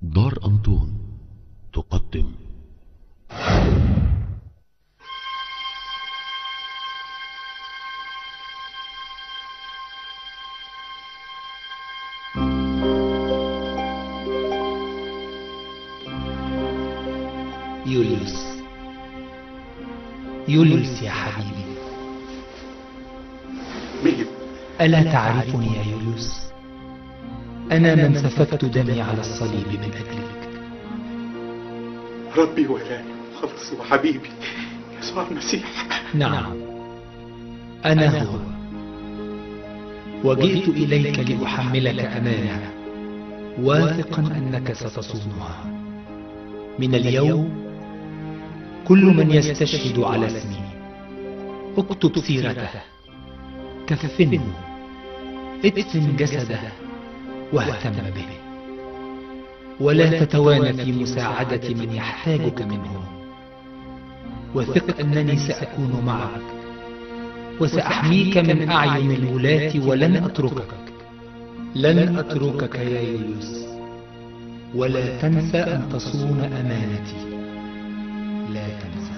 دار أنطون تقدم يوليوس يوليوس يا حبيبي مين؟ ألا تعرفني يا يوليوس أنا من سفكت دمي على الصليب من أجلك ربي وإلهي وخلصي وحبيبي يسوع المسيح نعم أنا هو وجئت إليك لأحملك أمانة واثقا أنك ستصونها من اليوم كل من يستشهد على اسمي اكتب سيرته كفنه ادفن جسده واهتم به ولا تتوانى في مساعدة من يحتاجك منهم وثق أنني سأكون معك وسأحميك من أعين الولاة ولن أتركك لن أتركك يا يوليوس ولا تنسى أن تصون أمانتي لا تنسى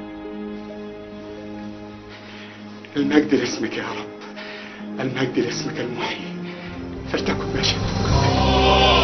المجد لاسمك يا رب المجد لاسمك المحيي فلتكن مشيئتك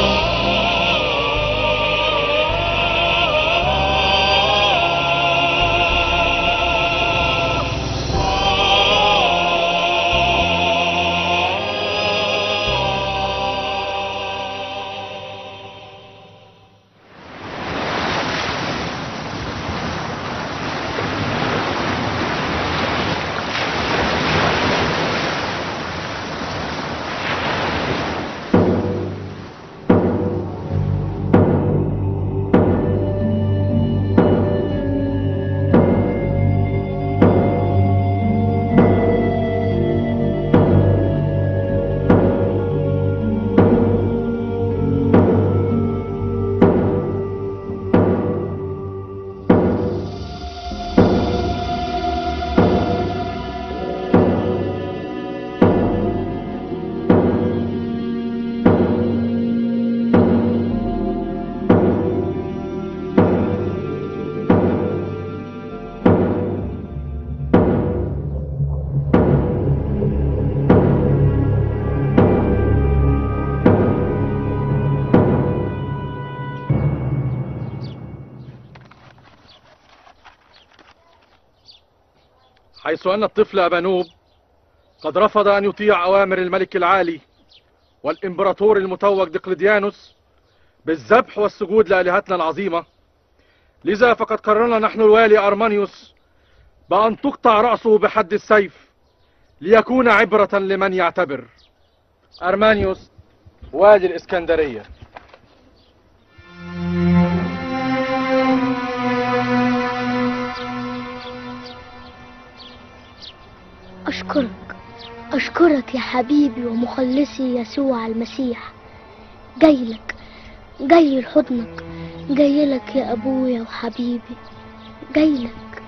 حيث أن الطفل أبانوب قد رفض أن يطيع أوامر الملك العالي والإمبراطور المتوج دقلديانوس بالذبح والسجود لآلهتنا العظيمة لذا فقد قررنا نحن الوالي أرمانيوس بأن تقطع رأسه بحد السيف ليكون عبرة لمن يعتبر أرمانيوس والي الإسكندرية أشكرك أشكرك يا حبيبي ومخلصي يسوع المسيح جاي لك جاي لحضنك جاي لك يا أبويا وحبيبي جاي لك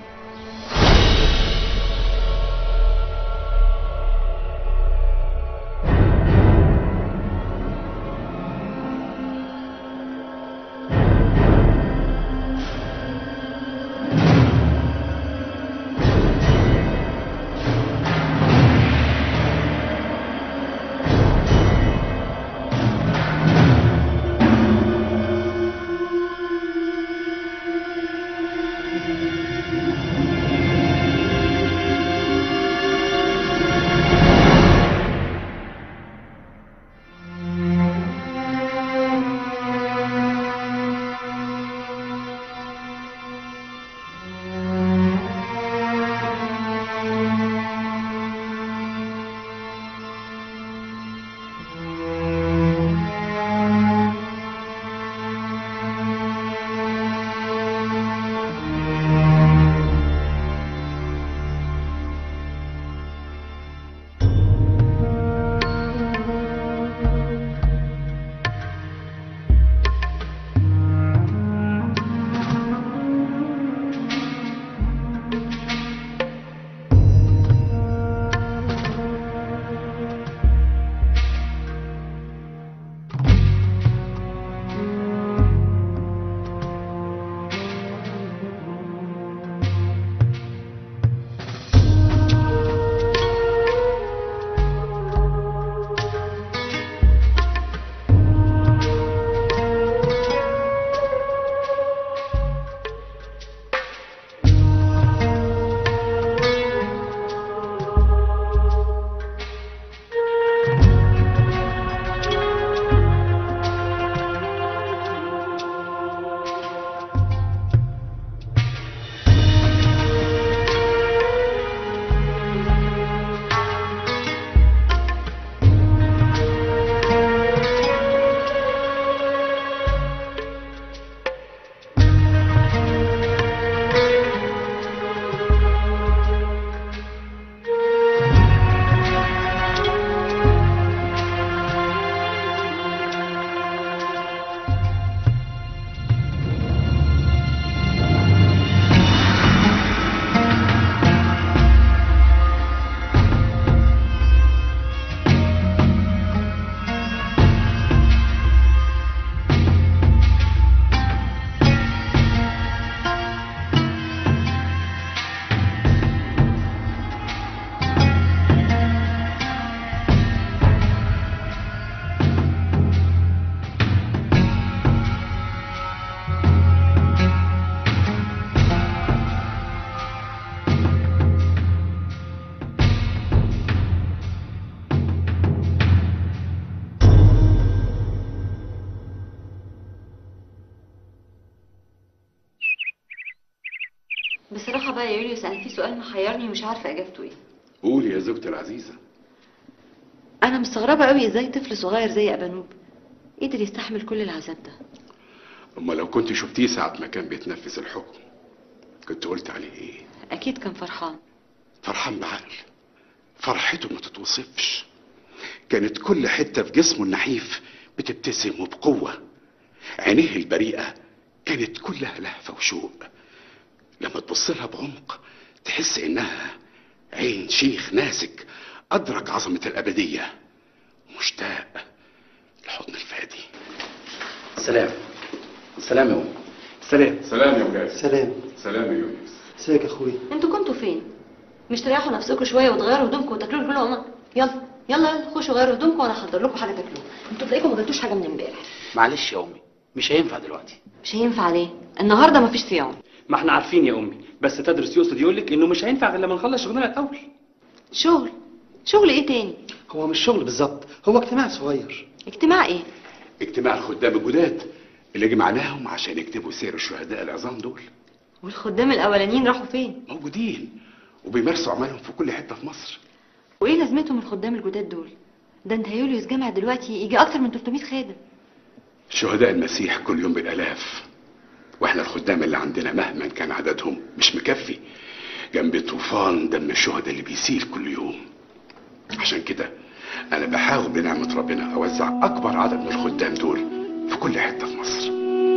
بصراحة بقى يا يوليوس أنا في سؤال محيرني ومش عارفة إجابته إيه قولي يا زوجتي العزيزة أنا مستغربة قوي إزاي طفل صغير زي أبانوب قدر يستحمل كل العذاب ده أما لو كنت شفتيه ساعة ما كان بيتنفذ الحكم كنت قلت عليه إيه أكيد كان فرحان فرحان بعقل فرحته ما تتوصفش كانت كل حتة في جسمه النحيف بتبتسم وبقوة عينيه البريئة كانت كلها لهفة وشوق لما تبص لها بعمق تحس إنها عين شيخ ناسك أدرك عظمة الأبدية مشتاق لحضن الفادي سلام سلام يا أم سلام سلام يا ولاد سلام سلام يا يونس ازيك يا اخويا انتوا كنتوا فين؟ مش تريحوا نفسكم شوية وتغيروا هدومكم وتاكلوا الفول والله يلا يلا يلا خشوا غيروا هدومكم وأنا أحضر لكم حاجة تاكلوها انتوا تلاقيكم ما جبتوش حاجة من امبارح معلش يا أمي مش هينفع دلوقتي مش هينفع ليه؟ النهاردة مفيش صيام ما احنا عارفين يا امي بس تدرس يقصد يقول لك انه مش هينفع غير لما نخلص شغلنا الاول شغل شغل ايه تاني؟ هو مش شغل بالظبط هو اجتماع صغير اجتماع ايه؟ اجتماع الخدام الجداد اللي جمعناهم عشان يكتبوا سير الشهداء العظام دول والخدام الأولانيين راحوا فين؟ موجودين وبيمارسوا أعمالهم في كل حتة في مصر وايه لازمتهم الخدام الجداد دول؟ ده انت يوليوس جامع دلوقتي يجي أكتر من 300 خادم شهداء المسيح كل يوم بالآلاف واحنا الخدام اللي عندنا مهما كان عددهم مش مكفي جنب طوفان دم الشهداء اللي بيسيل كل يوم عشان كده انا بحاول بنعمة ربنا اوزع اكبر عدد من الخدام دول في كل حتة في مصر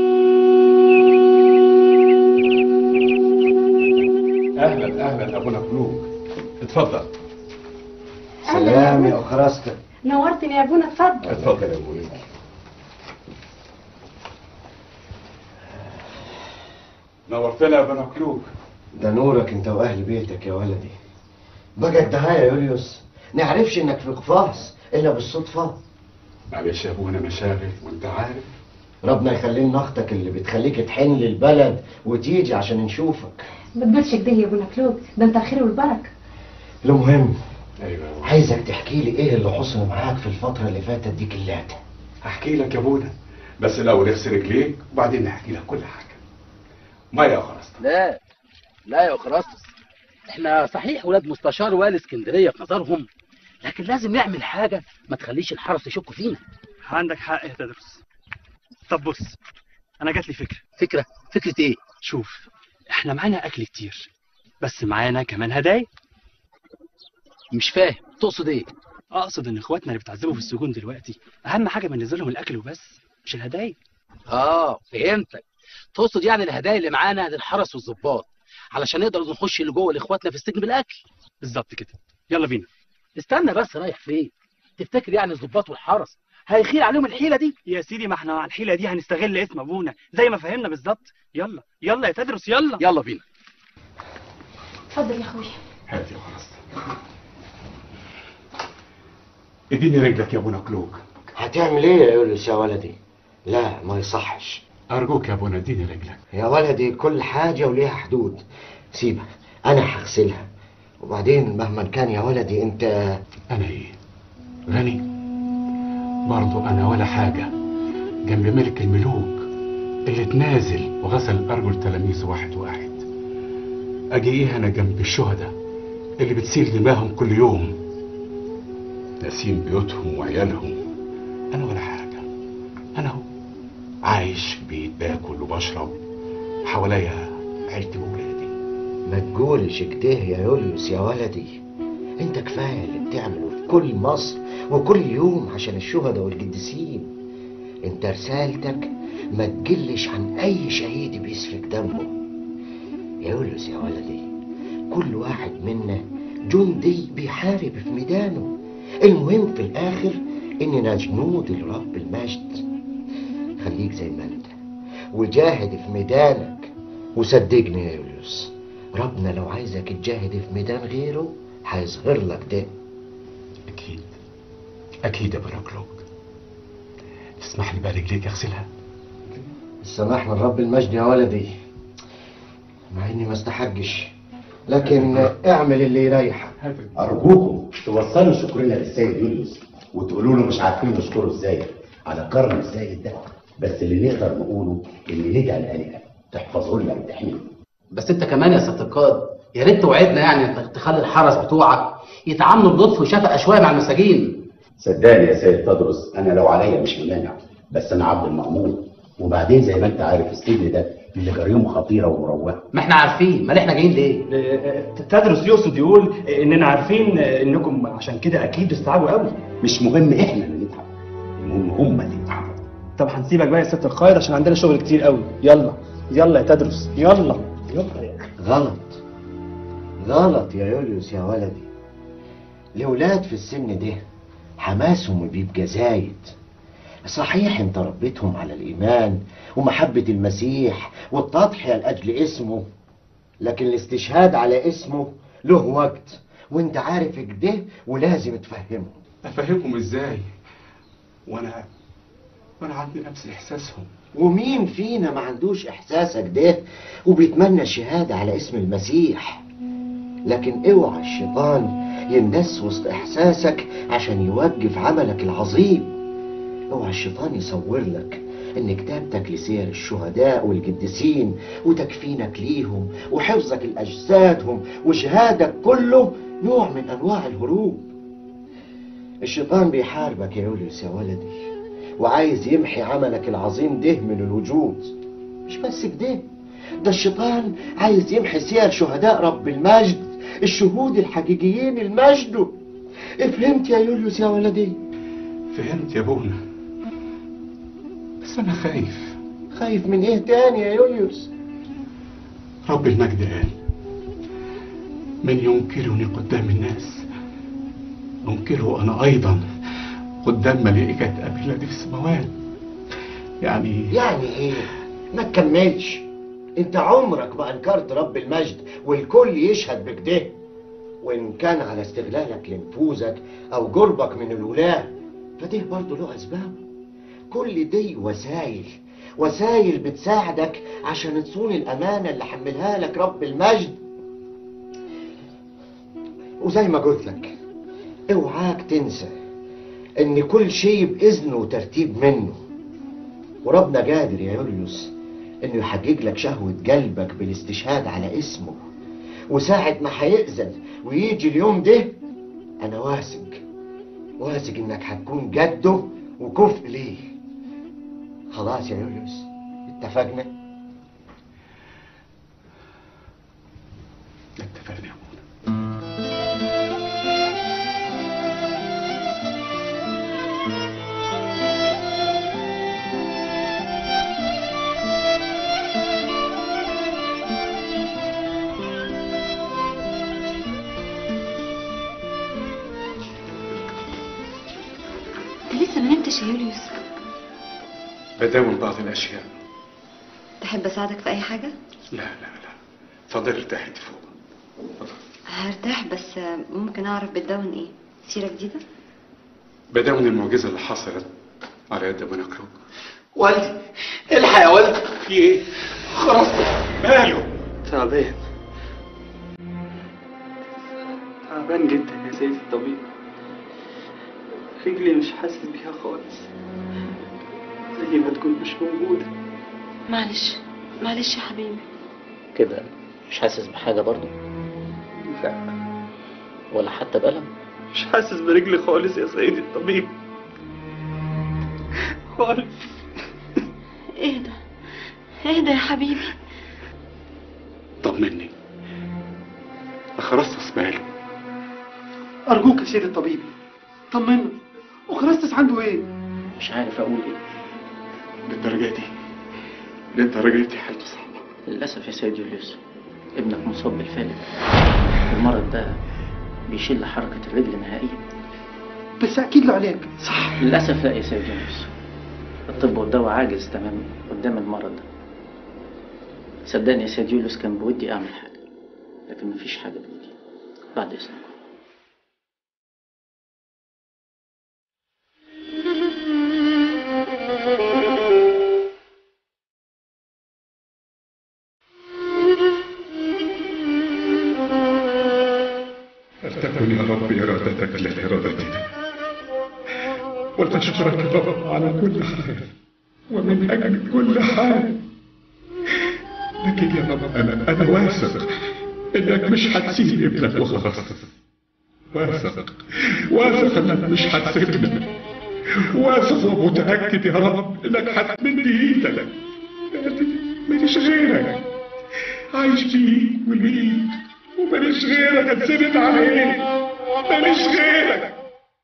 اهلا اهلا ابونا قلوب اتفضل سلام يا اخرستك نورتني يا ابونا اتفضل اتفضل يا ابونا نورتنا يا ابونا قلوب ده نورك انت واهل بيتك يا ولدي بقى الدعاية يا يوليوس نعرفش انك في قفاص الا بالصدفة معلش يا ابونا مشاغل وانت عارف ربنا يخلي لنا اختك اللي بتخليك تحن للبلد وتيجي عشان نشوفك ما تقولش كده يا ابونا كلوب ده انت الخير والبركه المهم ايوه عايزك تحكي لي ايه اللي حصل معاك في الفترة اللي فاتت دي كلها هحكي لك يا ابونا بس الاول اغسل رجليك وبعدين نحكي لك كل حاجه ما يا خلاص لا لا يا أخرستس احنا صحيح ولاد مستشار والي اسكندرية في نظرهم لكن لازم نعمل حاجة ما تخليش الحرس يشكوا فينا عندك حق يا تدرس طب بص انا جات لي فكره فكرة فكرة ايه شوف احنا معانا اكل كتير بس معانا كمان هدايا مش فاهم تقصد ايه اقصد ان اخواتنا اللي بتعذبوا في السجون دلوقتي اهم حاجه بننزل لهم الاكل وبس مش الهدايا اه فهمتك تقصد يعني الهدايا اللي معانا للحرس والظباط علشان نقدر نخش اللي جوه لاخواتنا في السجن بالاكل بالظبط كده يلا بينا استنى بس رايح فين تفتكر يعني الظباط والحرس هيخيل عليهم الحيلة دي يا سيدي ما احنا على الحيله دي هنستغل اسم ابونا زي ما فهمنا بالظبط يلا يلا يا تدرس يلا يلا بينا اتفضل يا اخويا هات يا خلاص اديني رجلك يا ابونا قلوب هتعمل ايه يا يوليوس يا ولدي لا ما يصحش ارجوك يا ابونا اديني رجلك يا ولدي كل حاجة وليها حدود سيبها انا هغسلها وبعدين مهما كان يا ولدي انت انا ايه غني برضو انا ولا حاجة جنب ملك الملوك اللي تنازل وغسل ارجل تلاميذه واحد واحد اجي ايه انا جنب الشهداء اللي بتسيل دماهم كل يوم ناسين بيوتهم وعيالهم انا ولا حاجة انا هو عايش في بيت باكل وبشرب حواليا عيلتي وولادي ما تقولش كده يا يوليوس يا ولدي انت كفاية اللي بتعمله في كل مصر وكل يوم عشان الشهداء والقديسين انت رسالتك ما تقلش عن اي شهيد بيسفك دمه يا يوليوس يا ولدي كل واحد منا جندي بيحارب في ميدانه المهم في الاخر اننا جنود لرب المجد خليك زي ما انت وجاهد في ميدانك وصدقني يا يوليوس ربنا لو عايزك تجاهد في ميدان غيره هيظهر لك ده اكيد اكيد يا ابونا قلوب تسمح لي بقى رجليك اغسلها سامحنا الرب المجد يا ولدي مع اني ما استحقش لكن اعمل اللي يريحك أرجوكم توصلوا شكرنا للسيد يوليوس وتقولوا له مش عارفين نشكره ازاي على كرم الزايد ده بس اللي نقدر نقوله ان ندعي الآلهة تحفظه لنا وتحميه بس انت كمان يا سياده القائد يا ريت توعدنا يعني انك تخلي الحرس بتوعك يتعاملوا بلطف وشفقه شويه مع المساجين صدقني يا سيد تدرس انا لو عليا مش ممانع بس انا عبد المأمون وبعدين زي ما انت عارف السجن ده اللي جريمه خطيره ومروعه ما احنا عارفين ما احنا جايين ليه تدرس يقصد يقول اننا عارفين انكم عشان كده اكيد بتتعبوا قوي مش مهم احنا اللي نتعب المهم هم اللي يتعبوا طب هنسيبك بقى يا ست القائد عشان عندنا شغل كتير قوي يلا يلا يا تدرس يلا يلا يا اخي غلط غلط يا يوليوس يا ولدي الأولاد في السن ده حماسهم بيبقى زايد صحيح انت ربيتهم على الإيمان ومحبة المسيح والتضحية لأجل اسمه لكن الاستشهاد على اسمه له وقت وانت عارف كده ولازم تفهمهم افهمهم ازاي وانا وانا عندي نفس احساسهم ومين فينا ما عندوش احساسك ده وبيتمنى الشهادة على اسم المسيح لكن اوعى الشيطان يندس وسط احساسك عشان يوقف عملك العظيم اوعى الشيطان يصور لك ان كتابتك لسير الشهداء والقديسين وتكفينك ليهم وحفظك لاجسادهم وشهادك كله نوع من انواع الهروب الشيطان بيحاربك يا يوليوس يا ولدي وعايز يمحي عملك العظيم ده من الوجود مش بس كده ده الشيطان عايز يمحي سير شهداء رب المجد الشهود الحقيقيين المجد فهمت يا يوليوس يا ولدي فهمت يا ابونا بس انا خايف خايف من ايه تاني يا يوليوس رب المجد قال من ينكرني قدام الناس انكره انا ايضا قدام ملائكة ابي الذي في السماوات يعني يعني ايه ما تكملش انت عمرك ما انكرت رب المجد والكل يشهد بكده وان كان على استغلالك لنفوذك او قربك من الولاة فده برضه له اسباب كل دي وسائل وسائل بتساعدك عشان تصون الامانه اللي حملها لك رب المجد وزي ما قلت لك اوعاك تنسى ان كل شيء باذنه وترتيب منه وربنا قادر يا يوليوس انه يحقق لك شهوة قلبك بالاستشهاد على اسمه وساعة ما هيأذن ويجي اليوم ده انا واثق واثق انك هتكون جده وكفء ليه خلاص يا يوليوس اتفقنا اتفقنا يا ابونا انت لسه ما نمتش يا يوليوس بداوم بعض الاشياء تحب اساعدك في اي حاجه لا لا لا اتفضل ارتاح انت فوق هرتاح بس ممكن اعرف بتدون ايه سيره جديده بداوم المعجزة اللي حصلت على يد ابونا كروك والدي الحق يا والدي في ايه؟ خلاص ماله؟ تعبان تعبان جدا يا سيدي الطبيب رجلي مش حاسس بيها خالص زي ما تكون مش موجودة معلش معلش يا حبيبي كده مش حاسس بحاجة برضو لا ولا حتى بألم مش حاسس برجلي خالص يا سيدي الطبيب خالص اهدى اهدى يا حبيبي طمني خرصت اسماعيل أرجوك يا سيدي الطبيب طمنا وخرستس عنده ايه؟ مش عارف أقول إيه للدرجة دي للدرجة دي حالته صعبة للأسف يا سيد يوليوس ابنك مصاب بالفالج المرض ده بيشيل حركة الرجل نهائيا بس أكيد له علاج صح للأسف لا يا سيد يونس الطب والدواء عاجز تماما قدام المرض ده صدقني يا سيد يوليوس كان بودي أعمل حاجة لكن مفيش حاجة بودي بعد إذنك فلتكن يا رب إرادتك لا إرادتنا ولتشكرك يا رب على كل حال ومن أجل كل حال لكن يا رب انا انا واثق انك مش هتسيب ابنك وخلاص واثق واثق انك مش هتسيبنا واثق ومتاكد يا رب انك هتمد ايدك ماليش غيرك عايش بيك وليك وماليش غيرك اتسند عليك ماليش غيرك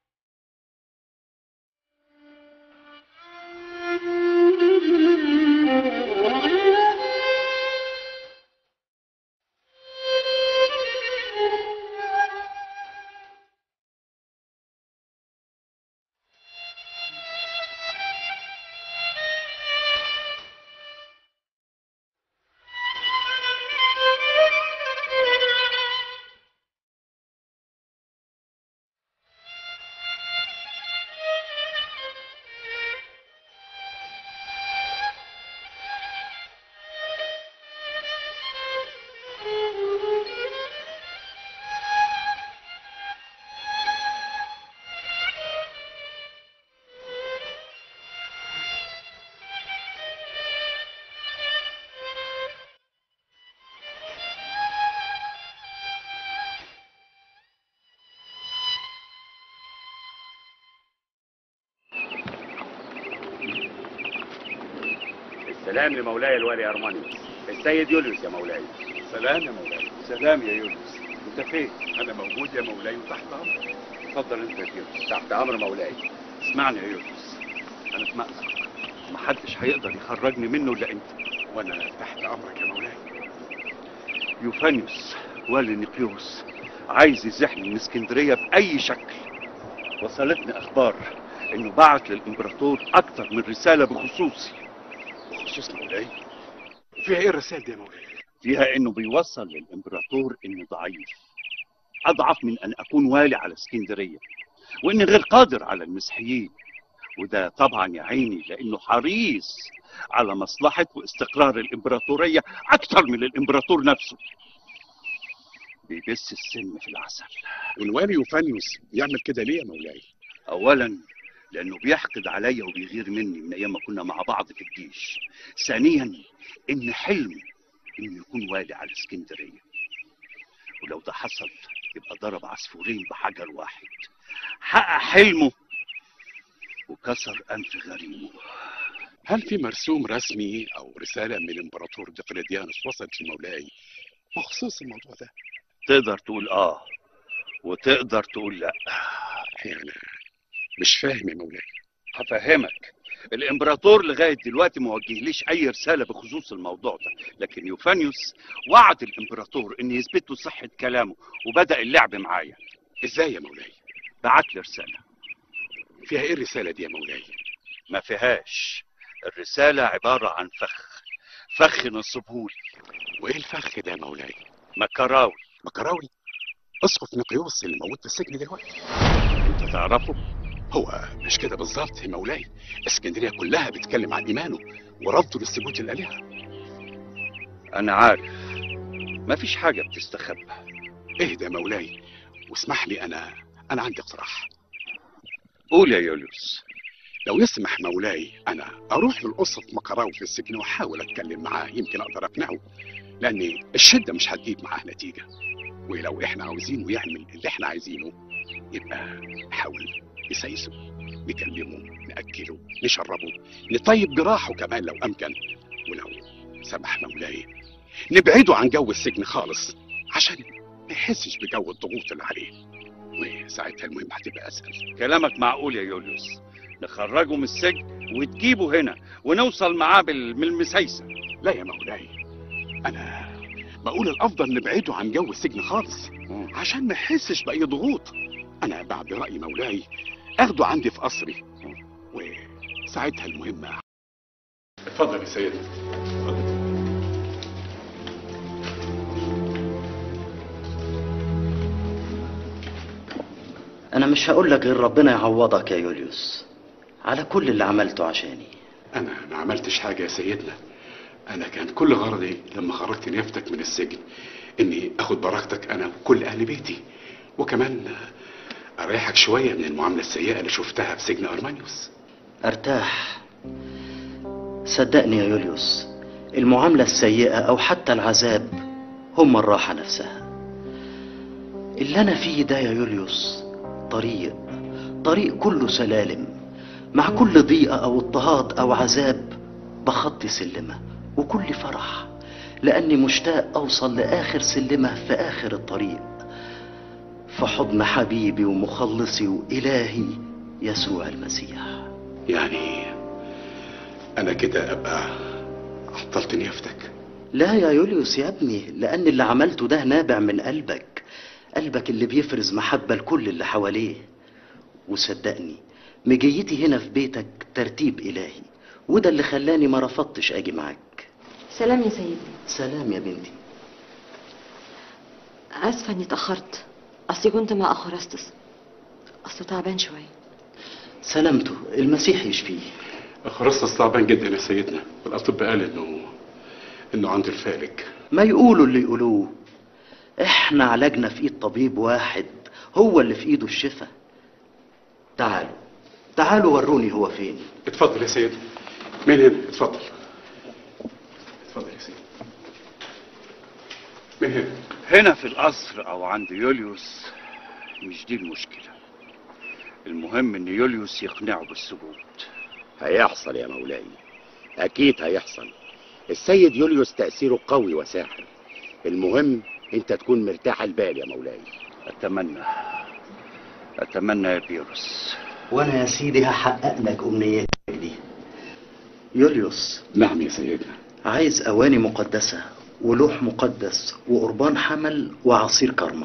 السلام لمولاي الوالي أرمانيوس السيد يوليوس يا مولاي سلام يا مولاي سلام يا يونس انت فين انا موجود يا مولاي وتحت امرك اتفضل انت يا يونس تحت أمر مولاي اسمعني يا يونس انا في مأزق محدش هيقدر يخرجني منه الا انت وانا تحت امرك يا مولاي يوفانيوس والي نيقيوس عايز يزحني من اسكندريه باي شكل وصلتني اخبار انه بعت للامبراطور اكتر من رساله بخصوصي بخصوص مولاي فيها ايه الرسائل دي يا مولاي فيها انه بيوصل للامبراطور اني ضعيف اضعف من ان اكون والي على اسكندريه واني غير قادر على المسيحيين وده طبعا يا عيني لانه حريص على مصلحه واستقرار الامبراطوريه اكتر من الامبراطور نفسه بيبث السم في العسل والوالي يوفانيوس يعمل كده ليه يا مولاي اولا لانه بيحقد عليا وبيغير مني من ايام ما كنا مع بعض في الجيش ثانيا ان حلمي انه يكون والي على اسكندريه ولو ده حصل يبقى ضرب عصفورين بحجر واحد حقق حلمه وكسر انف غريمه هل في مرسوم رسمي او رساله من الامبراطور دقلديانوس وصلت لمولاي بخصوص الموضوع ده تقدر تقول اه وتقدر تقول لا يعني مش فاهم يا مولاي هفهمك الامبراطور لغايه دلوقتي ما وجهليش اي رساله بخصوص الموضوع ده لكن يوفانيوس وعد الامبراطور ان يثبت له صحه كلامه وبدا اللعب معايا ازاي يا مولاي بعت لي رساله فيها ايه الرساله دي يا مولاي ما فيهاش الرساله عباره عن فخ فخ نصبهولي وايه الفخ ده يا مولاي مكراوي مكراوي اسقف نقيوس اللي موجود في السجن دلوقتي انت تعرفه هو مش كده بالظبط يا مولاي اسكندريه كلها بتتكلم عن ايمانه وربطه للثبوت الالهه انا عارف مفيش حاجه بتستخبى اهدى يا مولاي واسمح لي انا انا عندي اقتراح قول يا يوليوس لو يسمح مولاي انا اروح للقصة مكراوي في السجن واحاول اتكلم معاه يمكن اقدر اقنعه لان الشده مش هتجيب معاه نتيجه ولو احنا عاوزينه يعمل اللي احنا عايزينه يبقى نحاول نسايسه نكلمه ناكله نشربه نطيب جراحه كمان لو امكن ولو سمح مولاي نبعده عن جو السجن خالص عشان ما يحسش بجو الضغوط اللي عليه وساعتها المهمه هتبقى اسهل كلامك معقول يا يوليوس نخرجه من السجن وتجيبه هنا ونوصل معاه بال- من المسيسه لا يا مولاي انا بقول الافضل نبعده عن جو السجن خالص عشان ما يحسش باي ضغوط انا بعد راي مولاي اخده عندي في قصري وساعتها المهمه اتفضل يا سيدي أنا مش هقول لك غير ربنا يعوضك يا يوليوس على كل اللي عملته عشاني انا ما عملتش حاجه يا سيدنا انا كان كل غرضي لما خرجت نيافتك من السجن اني اخد بركتك انا وكل اهل بيتي وكمان اريحك شويه من المعامله السيئه اللي شفتها في سجن ارمانيوس ارتاح صدقني يا يوليوس المعاملة السيئة أو حتى العذاب هم الراحة نفسها اللي أنا فيه ده يا يوليوس طريق طريق كله سلالم مع كل ضيقة أو اضطهاد أو عذاب بخطي سلمة وكل فرح لأني مشتاق أوصل لآخر سلمة في آخر الطريق في حضن حبيبي ومخلصي وإلهي يسوع المسيح يعني انا كده ابقى عطلت نيافتك لا يا يوليوس يا ابني لأن اللي عملته ده نابع من قلبك قلبك اللي بيفرز محبة لكل اللي حواليه وصدقني مجيتي هنا في بيتك ترتيب إلهي وده اللي خلاني ما رفضتش أجي معاك سلام يا سيدي سلام يا بنتي اسفه اني اتاخرت اصلي كنت مع اخرستس اصله تعبان شويه سلامته المسيح يشفيه خرصت تعبان جدا يا سيدنا والاطباء قال انه انه عنده الفالج ما يقولوا اللي يقولوه احنا علاجنا في ايد طبيب واحد هو اللي في ايده الشفاء تعالوا تعالوا وروني هو فين اتفضل يا سيدي مين هنا اتفضل اتفضل يا سيدي مين هنا هنا في القصر او عند يوليوس مش دي المشكلة المهم ان يوليوس يقنعه بالسجود هيحصل يا مولاي اكيد هيحصل السيد يوليوس تأثيره قوي وساحر المهم انت تكون مرتاح البال يا مولاي اتمنى اتمنى يا بيروس وانا يا سيدي هحقق لك امنيتك دي يوليوس نعم يا سيدنا عايز اواني مقدسة ولوح مقدس وقربان حمل وعصير كرمة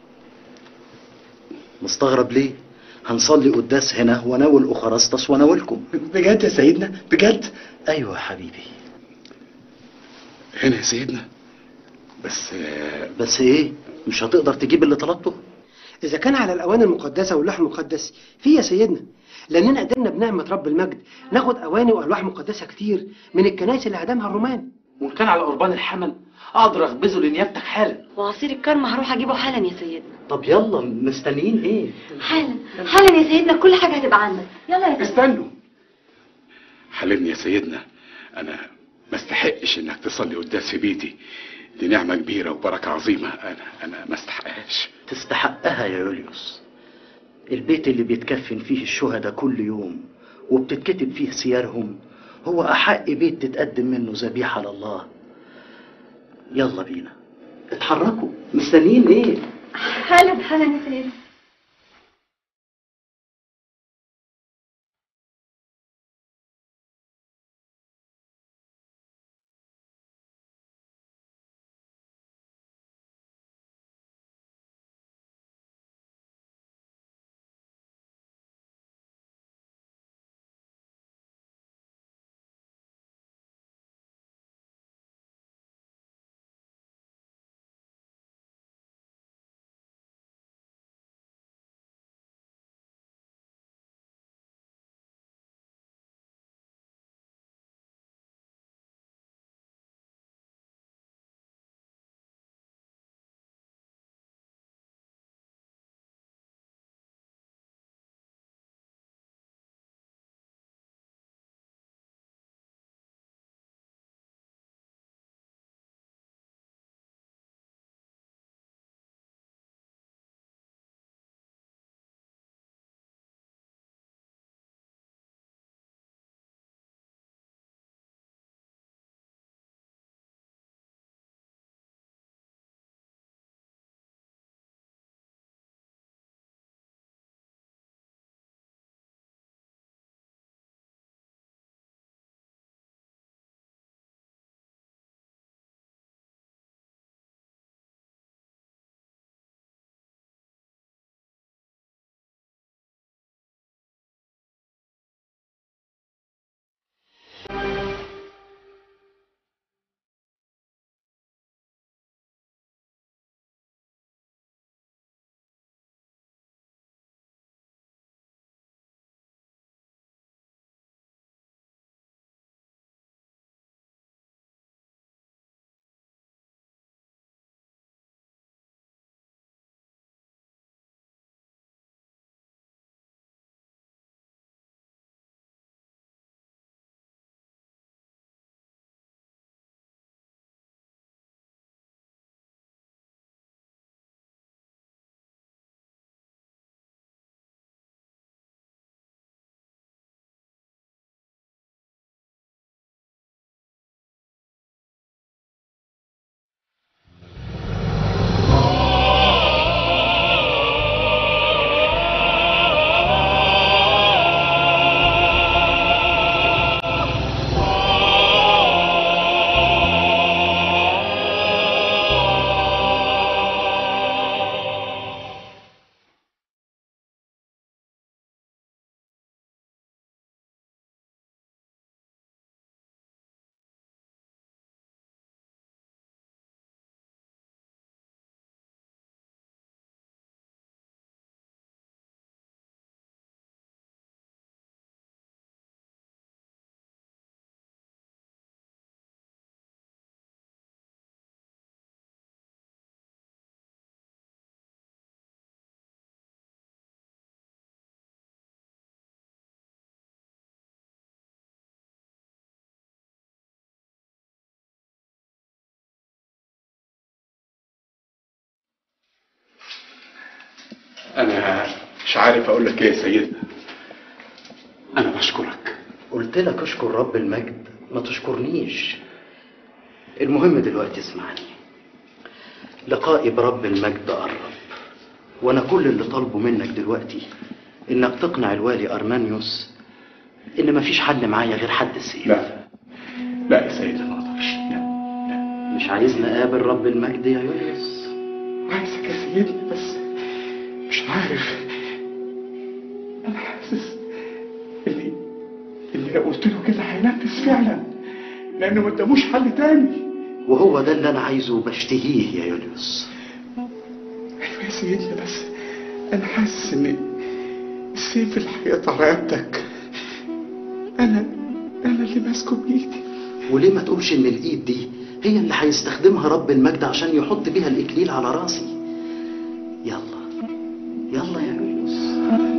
مستغرب ليه هنصلي قداس هنا وناول اخرسطس وناولكم بجد يا سيدنا بجد ايوه يا حبيبي هنا يا سيدنا بس بس ايه مش هتقدر تجيب اللي طلبته إذا كان على الأواني المقدسة واللوح المقدس في يا سيدنا لأننا قدرنا بنعمة رب المجد ناخد أواني وألواح مقدسة كتير من الكنائس اللي هدمها الرومان وان كان على قربان الحمل اقدر اخبزه لنيابتك حالا وعصير الكرمة هروح اجيبه حالا يا سيدنا طب يلا مستنيين ايه حالا حالا يا سيدنا كل حاجه هتبقى عندك يلا يا سيدنا استنوا حلمني يا سيدنا انا ما استحقش انك تصلي قداس في بيتي دي نعمة كبيرة وبركة عظيمة انا انا ما استحقهاش تستحقها يا يوليوس البيت اللي بيتكفن فيه الشهداء كل يوم وبتتكتب فيه سيرهم هو أحق بيت تتقدم منه ذبيحة لله يلا بينا اتحركوا مستنيين ايه حالا حالا يا سيدنا انا مش عارف اقول لك ايه يا سيدنا انا بشكرك قلت لك اشكر رب المجد ما تشكرنيش المهم دلوقتي اسمعني لقائي برب المجد قرب وانا كل اللي طالبه منك دلوقتي انك تقنع الوالي ارمانيوس ان مفيش حد معايا غير حد السيف لا لا يا سيدنا ما اقدرش مش عايزني اقابل رب المجد يا يوليوس عايزك يا سيدنا بس مش عارف انا حاسس اللي اللي لو قلت له كده هينفذ فعلا لانه ما قداموش حل تاني وهو ده اللي انا عايزه وبشتهيه يا يوليوس ايوه يا سيدنا بس انا حاسس ان السيف اللي هيقطع رقبتك انا انا اللي ماسكه بايدي وليه ما تقولش ان الايد دي هي اللي هيستخدمها رب المجد عشان يحط بيها الاكليل على راسي يلا يلا يا يوليوس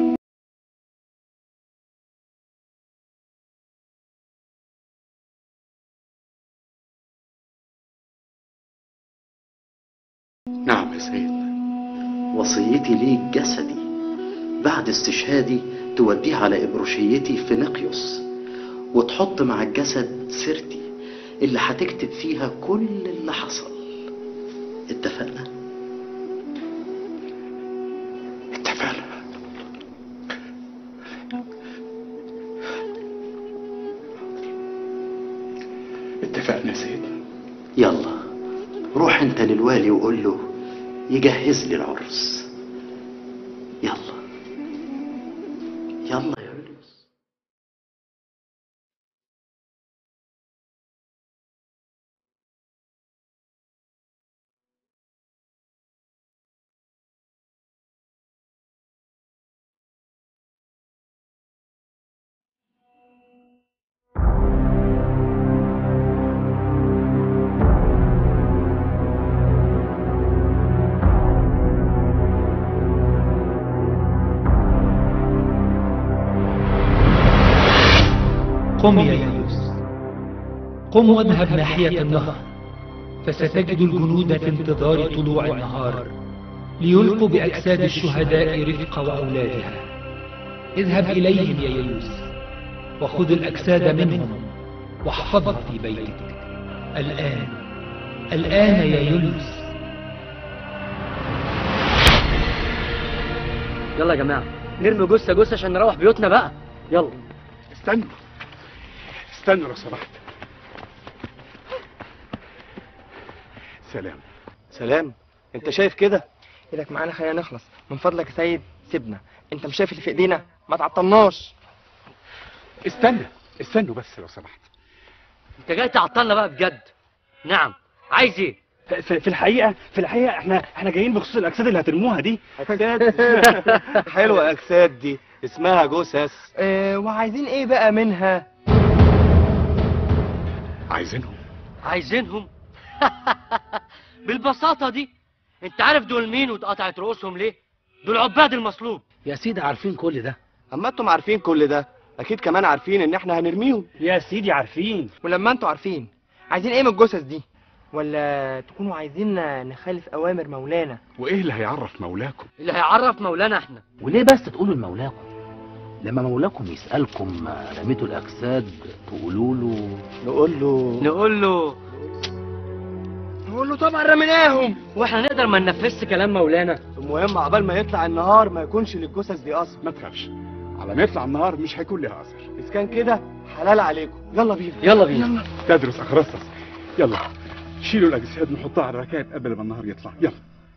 نعم يا سيدنا وصيتي ليك جسدي بعد استشهادي توديه على إبروشيتي في نقيوس وتحط مع الجسد سيرتي اللي هتكتب فيها كل اللي حصل اتفقنا؟ اتفقنا اتفقنا يا سيدنا يلا روح انت للوالي وقول له يجهز لي العرس يلا يلا يا يوليوس قم يا يونس قم واذهب ناحية النهر فستجد الجنود في انتظار طلوع النهار ليلقوا بأجساد الشهداء رفق وأولادها اذهب إليهم يا يونس وخذ الأجساد منهم واحفظها في بيتك الآن الآن يا يونس يلا يا جماعه نرمي جثه جثه عشان نروح بيوتنا بقى يلا استنوا استنوا لو سمحت سلام سلام انت شايف كده ايدك معانا خلينا نخلص من فضلك يا سيد سيبنا انت مش شايف اللي في ايدينا ما تعطلناش استنى استنوا بس لو سمحت انت جاي تعطلنا بقى بجد نعم عايز ايه في, في الحقيقه في الحقيقه احنا احنا جايين بخصوص الاجساد اللي هترموها دي حلوه اجساد دي اسمها جثث اه وعايزين ايه بقى منها عايزينهم عايزينهم بالبساطه دي انت عارف دول مين واتقطعت رؤوسهم ليه دول عباد المصلوب يا سيدي عارفين كل ده اما انتم عارفين كل ده اكيد كمان عارفين ان احنا هنرميهم يا سيدي عارفين ولما انتوا عارفين عايزين ايه من الجثث دي ولا تكونوا عايزين نخالف اوامر مولانا وايه اللي هيعرف مولاكم اللي هيعرف مولانا احنا وليه بس تقولوا لمولاكم لما مولاكم يسألكم رميتوا الأجساد تقولوا له نقول له نقول له نقول له طبعا رميناهم واحنا نقدر ما ننفذش كلام مولانا المهم عقبال ما يطلع النهار ما يكونش للجثث دي اثر ما تخافش على ما يطلع النهار مش هيكون لها اثر اذا كان كده حلال عليكم يلا بينا يلا بينا تدرس اخرسس يلا شيلوا الاجساد نحطها على الركائب قبل ما النهار يطلع يلا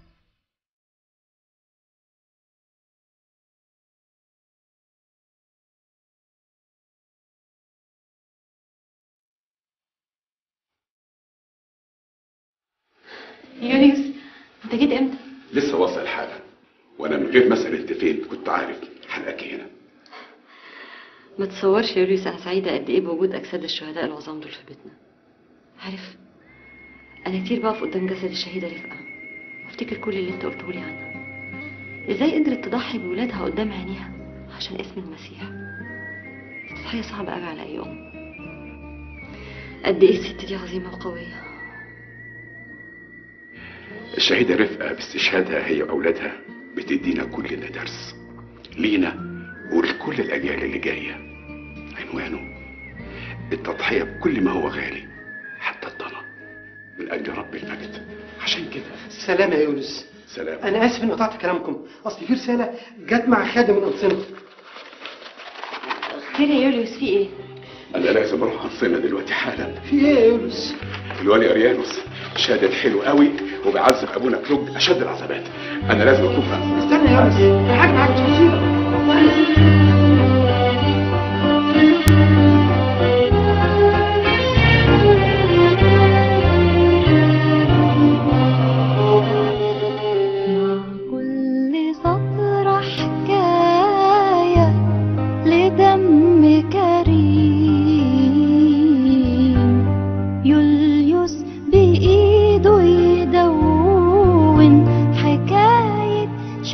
يونيوس انت جيت امتى؟ لسه واصل حالا وانا من غير ما اسال انت فين كنت عارف حلقك هنا ما تصورش يا يونيوس انا سعيده قد ايه بوجود اجساد الشهداء العظام دول في بيتنا عارف انا كتير بقف قدام جسد الشهيده رفقه وافتكر كل اللي انت قلته لي عنها ازاي قدرت تضحي بولادها قدام عينيها عشان اسم المسيح تضحيه صعبه قوي على اي ام قد ايه الست دي عظيمه وقويه الشهيدة رفقة باستشهادها هي وأولادها بتدينا كلنا درس لينا ولكل الأجيال اللي جاية عنوانه التضحية بكل ما هو غالي حتى الضنا من أجل رب المجد عشان كده سلام يا يونس سلام انا اسف اني قطعت كلامكم اصل في رساله جت مع خادم الانصنه خير يا يوليوس في ايه؟ أنا لازم أروح أنصنا دلوقتي حالا في ايه يا يونس الوالي أريانوس شادد حلو قوي وبيعذب أبونا كلوج أشد العذابات أنا لازم أكون في أنصنا استنى يا يونس حاجه معاك مش مصيبه كل سطر حكاية لدم كريم يوليوس بإيده يدون حكاية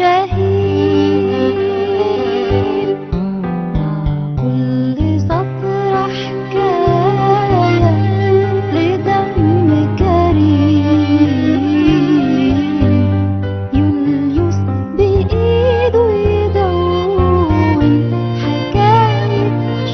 شهيد كل سطر حكاية لدم كريم يوليوس بإيده يدون حكاية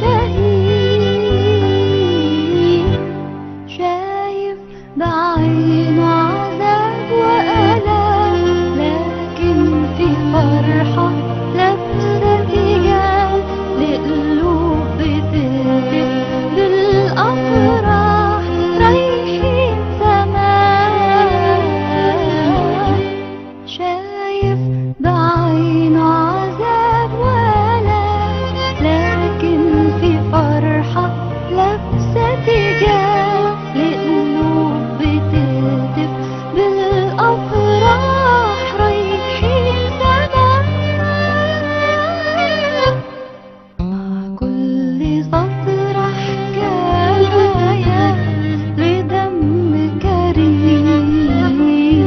شهيد شايف بعينه عذاب وألام لكن في فرحة لابسة تجاه لقلوب بتهتف بالأفراح رايحين سماء شايف بعينه عذاب وألام لكن في فرحة لابسة تجاه لقلوب بتهتف بالأفراح رايحين سماء مع كل سطر حكاية لدم كريم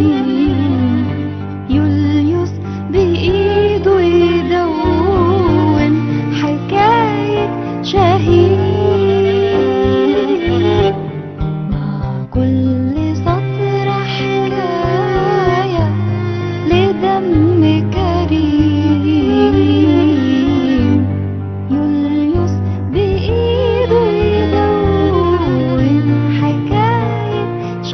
يوليوس بإيده يدون حكاية شهيد مع كل سطر حكاية لدم كريم يوليوس بإيده يدون حكاية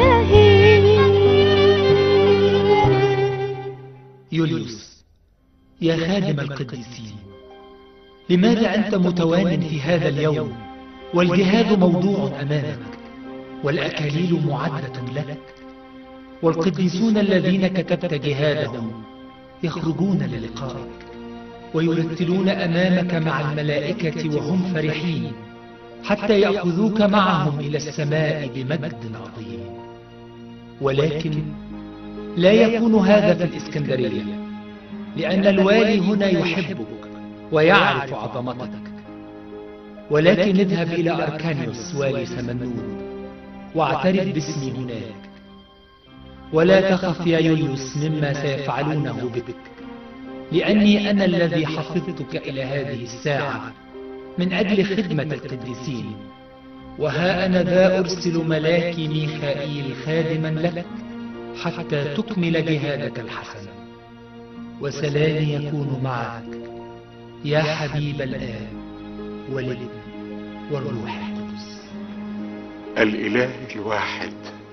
شهيد يوليوس يا خادم القديسين لماذا أنت متوان في هذا اليوم والجهاد موضوع أمامك والأكاليل معدة لك والقديسون الذين كتبت جهادهم يخرجون للقائك ويرتلون أمامك مع الملائكة وهم فرحين حتى يأخذوك معهم إلى السماء بمجد عظيم ولكن لا يكون هذا في الإسكندرية لأن الوالي هنا يحبك ويعرف عظمتك ولكن اذهب إلى أركانيوس والي سمنون واعترف باسمي هناك ولا تخف يا يوليوس مما سيفعلونه بك لأني أنا الذي حفظتك إلى هذه الساعة من أجل خدمة القديسين وها أنا ذا أرسل ملاكي ميخائيل خادما لك حتى تكمل جهادك الحسن وسلامي يكون معك يا حبيب الآب والابن والروح القدس الإله الواحد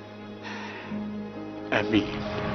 آمين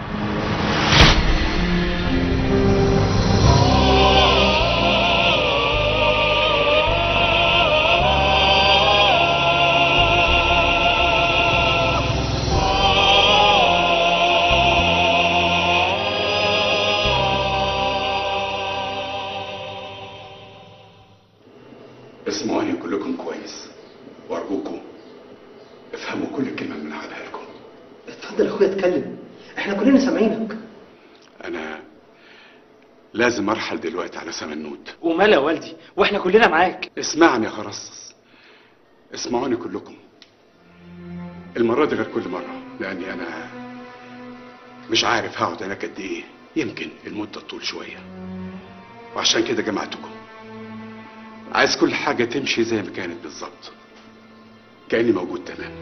اسمعوني كلكم كويس وارجوكم افهموا كل كلمه من هقولها لكم اتفضل يا اخويا اتكلم احنا كلنا سامعينك انا لازم ارحل دلوقتي على سمنوت ومال يا والدي واحنا كلنا معاك اسمعني يا خرصص اسمعوني كلكم المرة دي غير كل مرة لأني أنا مش عارف هقعد هناك قد إيه يمكن المدة تطول شوية وعشان كده جمعتكم عايز كل حاجة تمشي زي ما كانت بالظبط كأني موجود تمام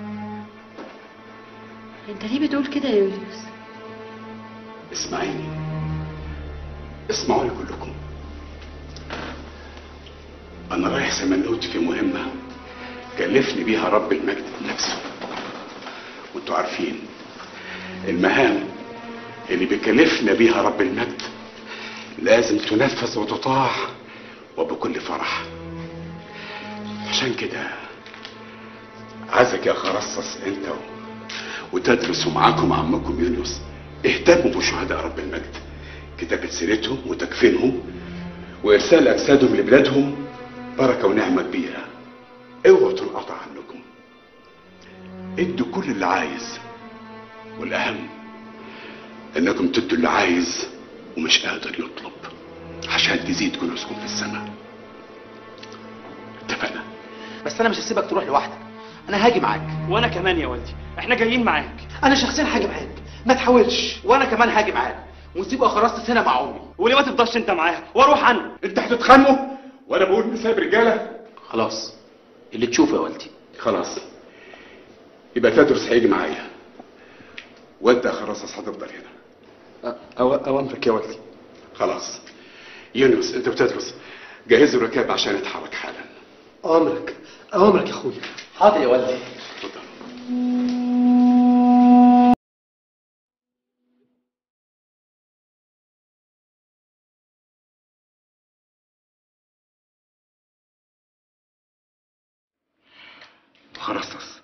انت ليه بتقول كده يا يوليوس اسمعيني اسمعوا لي كلكم انا رايح سمنوت في مهمه كلفني بيها رب المجد بنفسه وانتوا عارفين المهام اللي بيكلفنا بيها رب المجد لازم تنفذ وتطاع وبكل فرح عشان كده عايزك يا خرصص انت و- وتدرسوا معاكم عمكم يونس اهتموا بشهداء رب المجد كتابة سيرتهم وتكفينهم وارسال اجسادهم لبلادهم بركة ونعمة كبيرة اوعوا تنقطع عنكم ادوا كل اللي عايز والاهم انكم تدوا اللي عايز ومش قادر يطلب عشان تزيد كنوزكم في السماء اتفقنا بس انا مش هسيبك تروح لوحدك انا هاجي معاك وانا كمان يا والدي احنا جايين معاك انا شخصيا هاجي معاك ما تحاولش وانا كمان هاجي معاك ونسيب اخرست هنا مع امي وليه ما تفضلش انت معاها واروح انا انت هتتخانقوا وانا بقول نسايب رجاله خلاص اللي تشوفه يا والدي خلاص يبقى تدرس هيجي معايا وانت يا خرصص هتفضل هنا أو أوامرك يا والدي خلاص يونس انت بتدرس جهزوا الركاب عشان نتحرك حالا اوامرك اوامرك يا اخويا حاضر يا والدي خرصص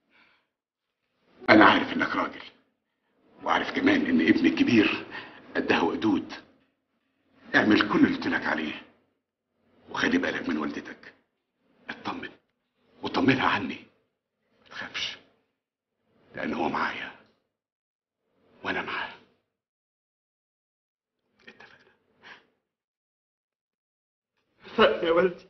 انا عارف انك راجل وعارف كمان ان ابني الكبير قدها وقدود اعمل كل اللي قلت لك عليه وخلي بالك من والدتك اطمن وطمنها عني ما تخافش لان هو معايا وانا معاه يا والدي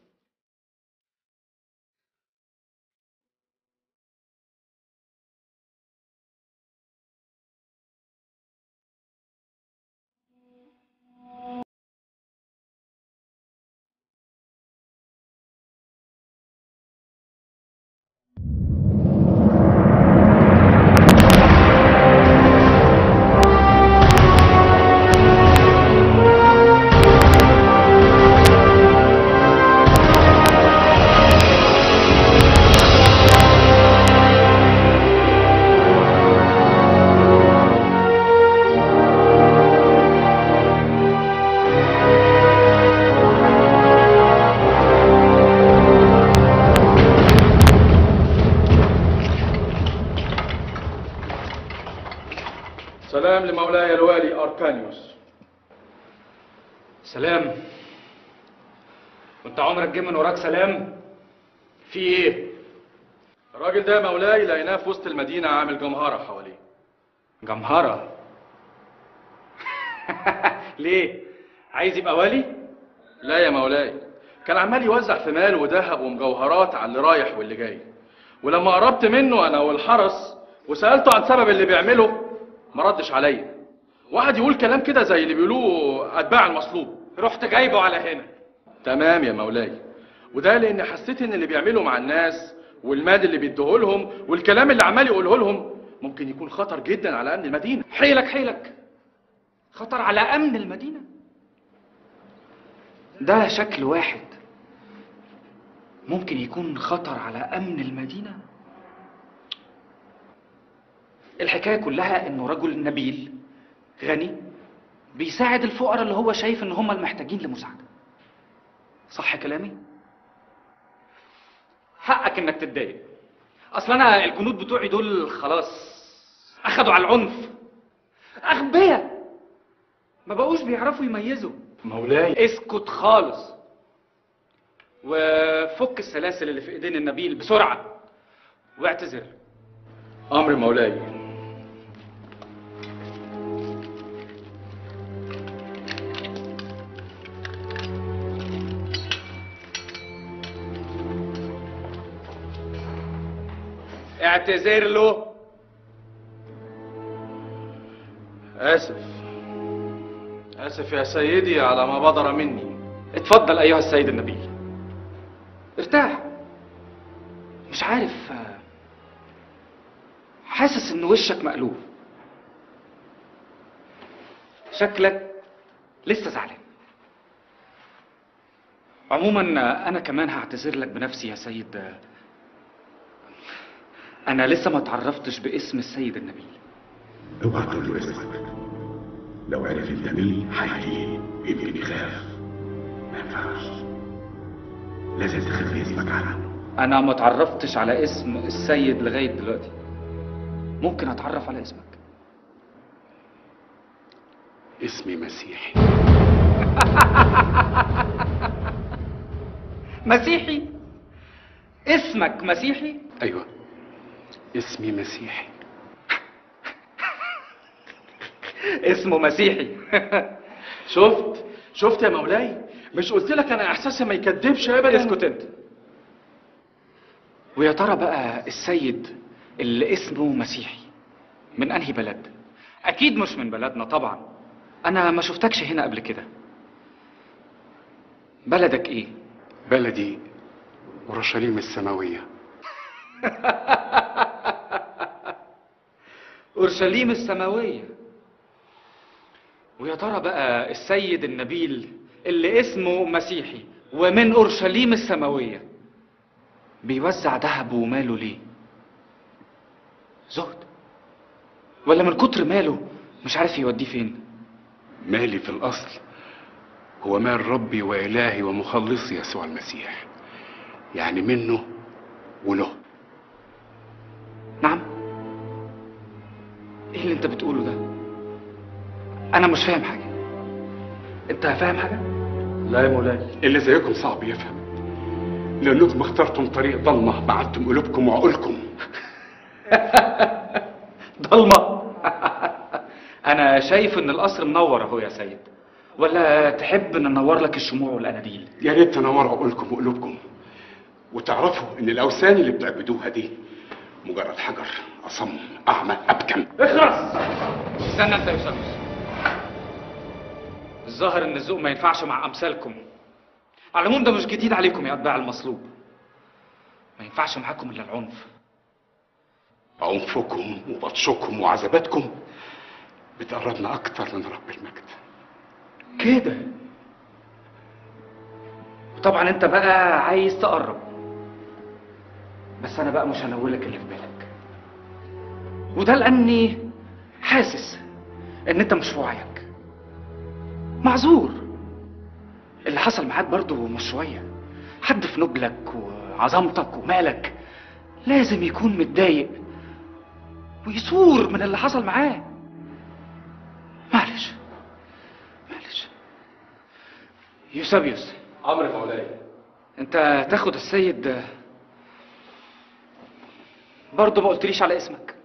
سلام لمولاي الوالي أركانيوس سلام وانت عمرك جه من وراك سلام في ايه الراجل ده مولاي لقيناه في وسط المدينة عامل جمهرة حواليه جمهرة ليه عايز يبقى والي لا يا مولاي كان عمال يوزع في مال وذهب ومجوهرات على اللي رايح واللي جاي ولما قربت منه انا والحرس وسالته عن سبب اللي بيعمله ما ردش عليا واحد يقول كلام كده زي اللي بيقولوه اتباع المصلوب رحت جايبه على هنا تمام يا مولاي وده لان حسيت ان اللي بيعمله مع الناس والمال اللي بيديهولهم والكلام اللي عمال يقوله لهم ممكن يكون خطر جدا على امن المدينه حيلك حيلك خطر على امن المدينه ده شكل واحد ممكن يكون خطر على امن المدينه الحكايه كلها انه رجل نبيل غني بيساعد الفقراء اللي هو شايف ان هم المحتاجين لمساعده صح كلامي حقك انك تتضايق اصل انا الجنود بتوعي دول خلاص اخدوا على العنف اغبياء ما بقوش بيعرفوا يميزوا مولاي اسكت خالص وفك السلاسل اللي في ايدين النبيل بسرعه واعتذر امر مولاي اعتذر له اسف اسف يا سيدي على ما بدر مني اتفضل ايها السيد النبيل ارتاح مش عارف آه، حاسس ان وشك مقلوب شكلك لسه زعلان عموما انا كمان هعتذر لك بنفسي يا سيد انا لسه ما تعرفتش باسم السيد النبيل اوعى تقول له اسمك لو عرف انت مين هيجي يمكن يخاف ما ينفعش لازم تخبي اسمك عنه انا ما تعرفتش على اسم السيد لغايه دلوقتي ممكن اتعرف على اسمك اسمي مسيحي مسيحي اسمك مسيحي ايوه اسمي مسيحي اسمه مسيحي شفت شفت يا مولاي مش قلت لك انا احساسي ما يكدبش ابدا اسكت انت ويا ترى بقى السيد اللي اسمه مسيحي من انهي بلد اكيد مش من بلدنا طبعا انا ما شفتكش هنا قبل كده بلدك ايه بلدي اورشليم السماويه اورشليم السماويه ويا ترى بقى السيد النبيل اللي اسمه مسيحي ومن اورشليم السماويه بيوزع ذهب وماله ليه زهد ولا من كتر ماله مش عارف يوديه فين مالي في الاصل هو مال ربي والهي ومخلصي يسوع المسيح يعني منه وله نعم ايه اللي انت بتقوله ده انا مش فاهم حاجه انت فاهم حاجه لا يا مولاي اللي زيكم صعب يفهم لانكم اخترتم طريق ضلمه بعدتم قلوبكم وعقولكم ضلمه انا شايف ان القصر منور اهو يا سيد ولا تحب ان ننور لك الشموع والاناديل يا ريت تنوروا عقولكم وقلوبكم وتعرفوا ان الاوثان اللي بتعبدوها دي مجرد حجر اصم اعمى ابكم اخرس استنى انت يا يوسف الظاهر ان الذوق ما ينفعش مع امثالكم على العموم ده مش جديد عليكم يا اتباع المصلوب ما ينفعش معاكم الا العنف عنفكم وبطشكم وعذاباتكم بتقربنا اكتر من رب المجد كده طبعا انت بقى عايز تقرب بس انا بقى مش هنولك اللي في بالك وده لاني حاسس ان انت مش في وعيك معذور اللي حصل معاك برضه مش شويه حد في نبلك وعظمتك ومالك لازم يكون متضايق ويثور من اللي حصل معاه معلش معلش يوسابيوس امر مولاي انت تاخد السيد برضه ما قلتليش على اسمك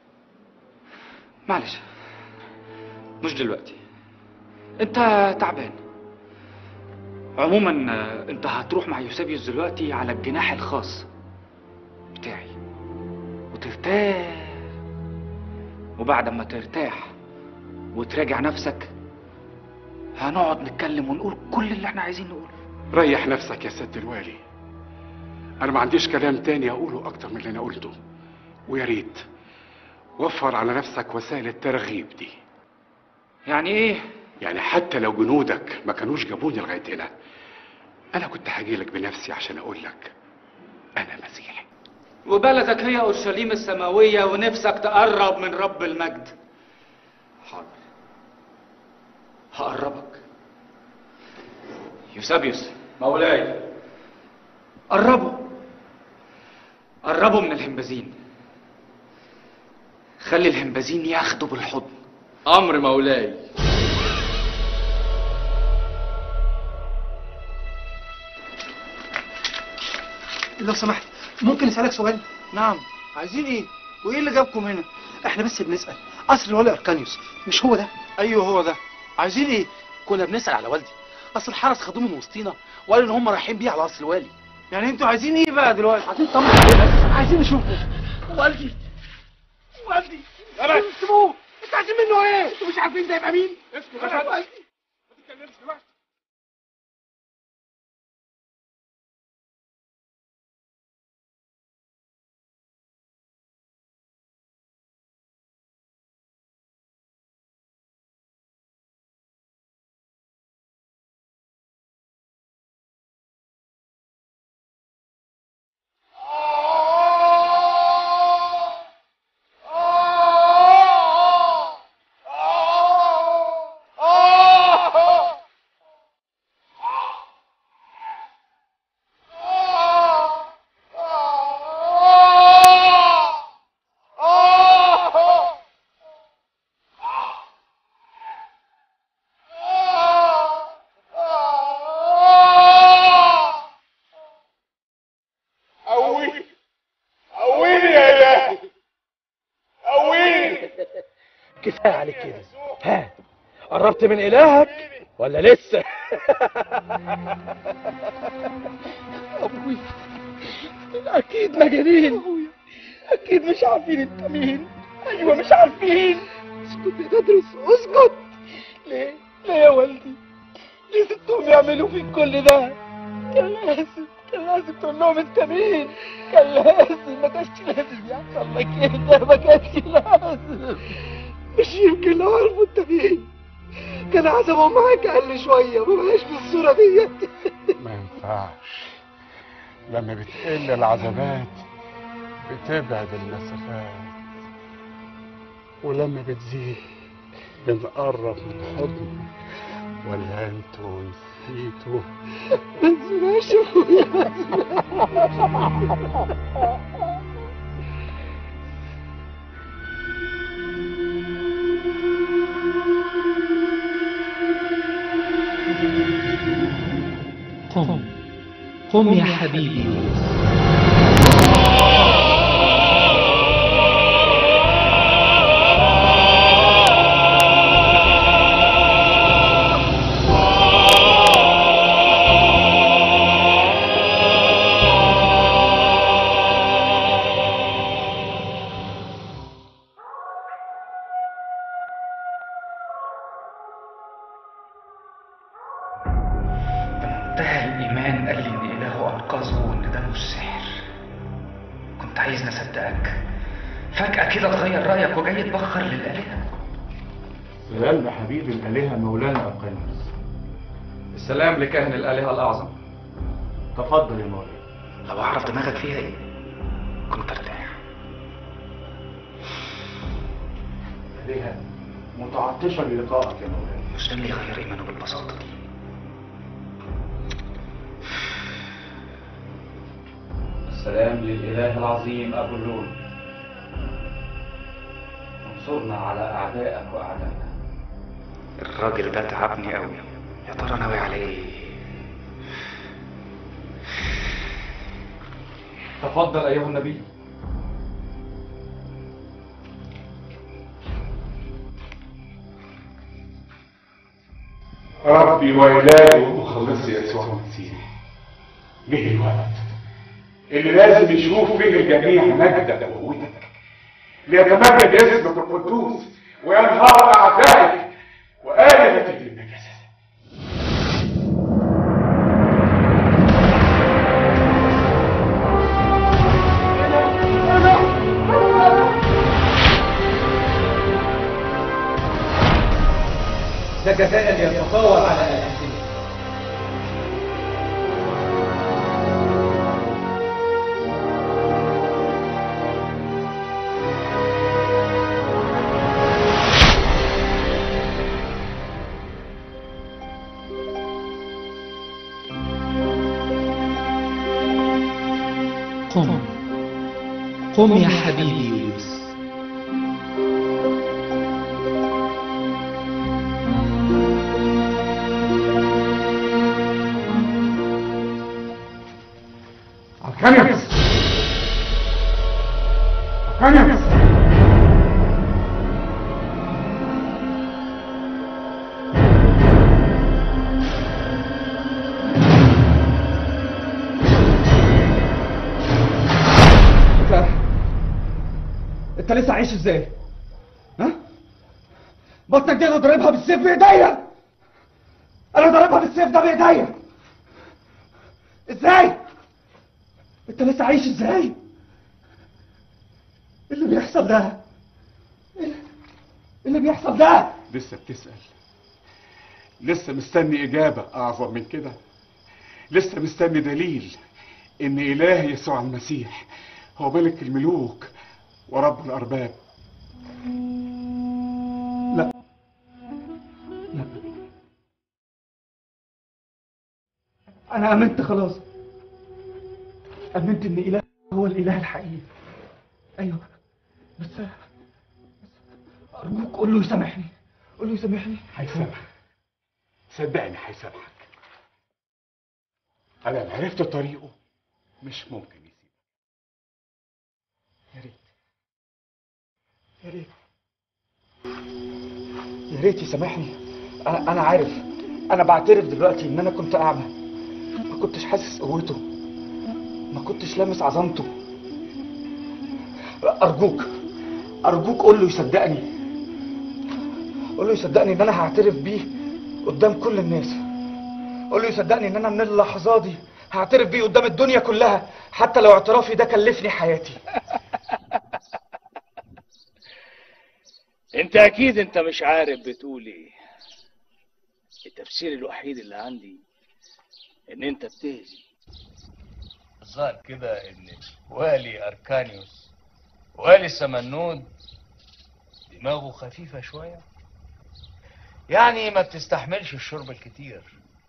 معلش مش دلوقتي انت تعبان عموما انت هتروح مع يوسابيوس دلوقتي على الجناح الخاص بتاعي وترتاح وبعد ما ترتاح وتراجع نفسك هنقعد نتكلم ونقول كل اللي احنا عايزين نقوله ريح نفسك يا سيد الوالي انا ما عنديش كلام تاني اقوله اكتر من اللي انا قلته ويا ريت وفر على نفسك وسائل الترغيب دي يعني ايه يعني حتى لو جنودك ما كانوش جابوني لغايه هنا انا كنت هاجي لك بنفسي عشان اقول لك انا مسيحي وبلدك هي اورشليم السماويه ونفسك تقرب من رب المجد حاضر هقربك يوسابيوس مولاي قربوا قربوا من الهمبازين خلي الهمبازين ياخدوا بالحضن امر مولاي لو سمحت ممكن اسالك سؤال نعم عايزين ايه وايه اللي جابكم هنا احنا بس بنسال قصر الولي اركانيوس مش هو ده ايوه هو ده عايزين ايه كنا بنسال على والدي اصل الحرس خدوه من وسطينا وقالوا ان هم رايحين بيه على قصر الوالي يعني انتوا عايزين ايه بقى دلوقتي عايزين نطمن عليه عايزين نشوفه والدي والدي سيبوه انتوا عايزين منه ايه؟ انتوا مش عارفين ده يبقى مين؟ اسكت يا يا والدي ما تتكلمش دلوقتي كفايه عليك كده ها قربت من الهك ولا لسه ابوي اكيد مجانين اكيد مش عارفين انت مين ايوه مش عارفين اسكت يا تدرس اسكت ليه ليه يا والدي ليه سبتهم يعملوا فيك كل ده كان لازم كان لازم تقول لهم انت مين كان لازم ما كانش لازم يحصل لك كده ما كانش لازم مش يمكن لو عرفوا انت مين كان عزمهم معاك اقل شويه ما بقاش بالصوره ديت ما ينفعش لما بتقل العزبات بتبعد المسافات ولما بتزيد بنقرب من حضن ولا انتوا نسيتوا ما تسمعش يا اخويا قم قم يا حبيبي بمنتهى الإيمان قال لي إن إلهه أنقذه وإن ده مش سحر كنت عايزني أصدقك فجأة كده اتغير رأيك وجاي تبخر للآلهة في قلب حبيب الآلهة مولانا أرقانيوس السلام لكاهن الآلهة الأعظم تفضل يا مولانا لو أعرف دماغك فيها إيه كنت أرتاح الآلهة متعطشة للقائك يا مولانا مش ده اللي يغير إيمانه بالبساطة دي السلام للإله العظيم أبو اللون انصرنا على أعدائك وأعدائنا الراجل ده تعبني قوي يا ترى ناوي على ايه تفضل أيها النبي ربي وإلهي ومخلصي يسوع المسيح جه الوقت اللي لازم يشوف فيه الجميع مجدك وقوتك ليتمجد اسمك القدوس وينهار أعدائك وآلهتك للنجاسة ده جزاء يتطاول على آلهتنا قم قم يا حبيبي يوليوس أركانيوس أركانيوس انت انت لسه عايش ازاي؟ ها؟ بطنك دي انا ضاربها بالسيف بايديا انا ضاربها بالسيف ده بايديا ازاي؟ انت لسه عايش ازاي؟ ايه اللي بيحصل ده؟ ايه اللي بيحصل ده؟ لسه بتسأل لسه مستني إجابة أعظم من كده لسه مستني دليل إن إله يسوع المسيح هو ملك الملوك ورب الأرباب لا لا انا امنت خلاص امنت ان اله هو الاله الحقيقي ايوه بس بس ارجوك قول له يسامحني قول له يسامحني هيسامحك صدقني هيسامحك أنا لو عرفت طريقه مش ممكن يسيبك يا ريت يا ريت ريت يسامحني انا انا عارف انا بعترف دلوقتي ان انا كنت اعمى ما كنتش حاسس قوته ما كنتش لامس عظمته ارجوك ارجوك قول له يصدقني قول له يصدقني ان انا هعترف بيه قدام كل الناس قول له يصدقني ان انا من اللحظات دي هعترف بيه قدام الدنيا كلها حتى لو اعترافي ده كلفني حياتي انت اكيد انت مش عارف بتقول ايه التفسير الوحيد اللي عندي ان انت بتهزي الظاهر كده ان والي اركانيوس والي سمنود دماغه خفيفة شوية يعني ما بتستحملش الشرب الكتير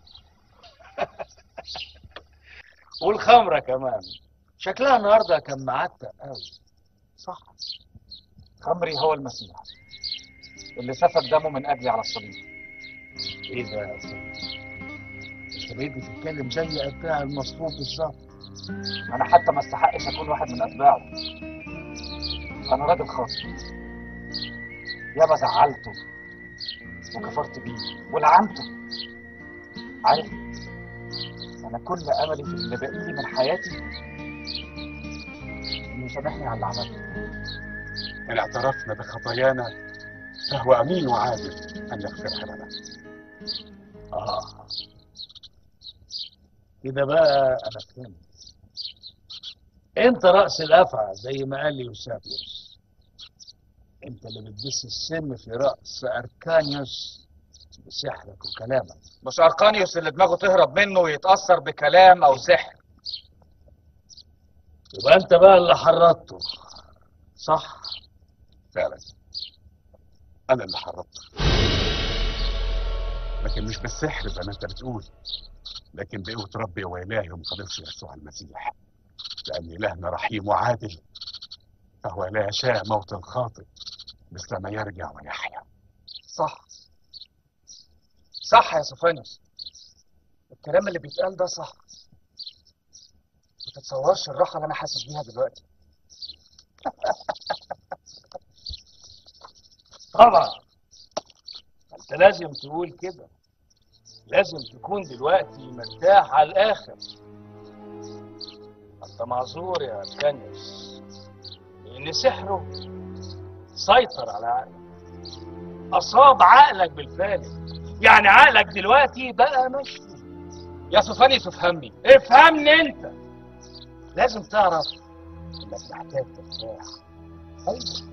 والخمرة كمان شكلها النهاردة كان معتق قوي صح خمري هو المسيح اللي سفك دمه من اجلي على الصليب ايه ده يا أستاذ؟ انت بقيت بتتكلم زي اتباع المصلوب بالظبط انا حتى ما استحقش اكون واحد من اتباعه انا راجل خاطئ ياما زعلته وكفرت بيه ولعنته عارف انا كل املي في اللي باقي لي من حياتي انه يسامحني على اللي عملته إن اعترفنا بخطايانا فهو أمين وعادل أن يغفرها لنا اه كده بقى انا فهمت انت رأس الافعى زي ما قال لي يوسابيوس انت اللي بتدس السم في رأس اركانيوس بسحرك وكلامك مش ارقانيوس اللي دماغه تهرب منه ويتاثر بكلام او سحر يبقى انت بقى اللي حرضته صح فعلا أنا اللي حرضته لكن مش بالسحر زي ما أنت بتقول لكن بقوة ربي وإلهي ومخلص يسوع المسيح لأن إلهنا رحيم وعادل فهو لا يشاء موت الخاطئ مثل ما يرجع ويحيا صح صح يا سوفانيوس الكلام اللي بيتقال ده صح ما تتصورش الراحه اللي انا حاسس بيها دلوقتي طبعا انت لازم تقول كده لازم تكون دلوقتي مرتاح على الاخر انت معذور يا اركانيوس لان سحره سيطر على عقلك اصاب عقلك بالفعل يعني عقلك دلوقتي بقى مشي يا سوفانيوس افهمني افهمني انت لازم تعرف انك محتاج ترتاح ايوه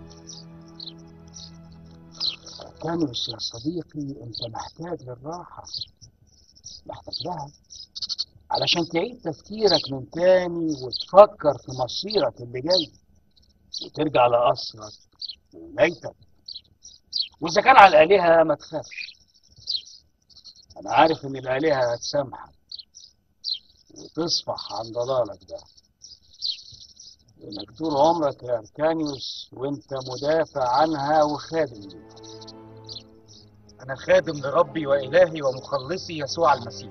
كانوس يا صديقي انت محتاج للراحة محتاج لها علشان تعيد تفكيرك من تاني وتفكر في مصيرك اللي جاي وترجع لأصلك وولايتك وإذا كان على الآلهة ما تخافش أنا عارف إن الآلهة هتسامحك وتصفح عن ضلالك ده لأنك طول عمرك يا أركانيوس وأنت مدافع عنها وخادم ليها انا خادم لربي والهي ومخلصي يسوع المسيح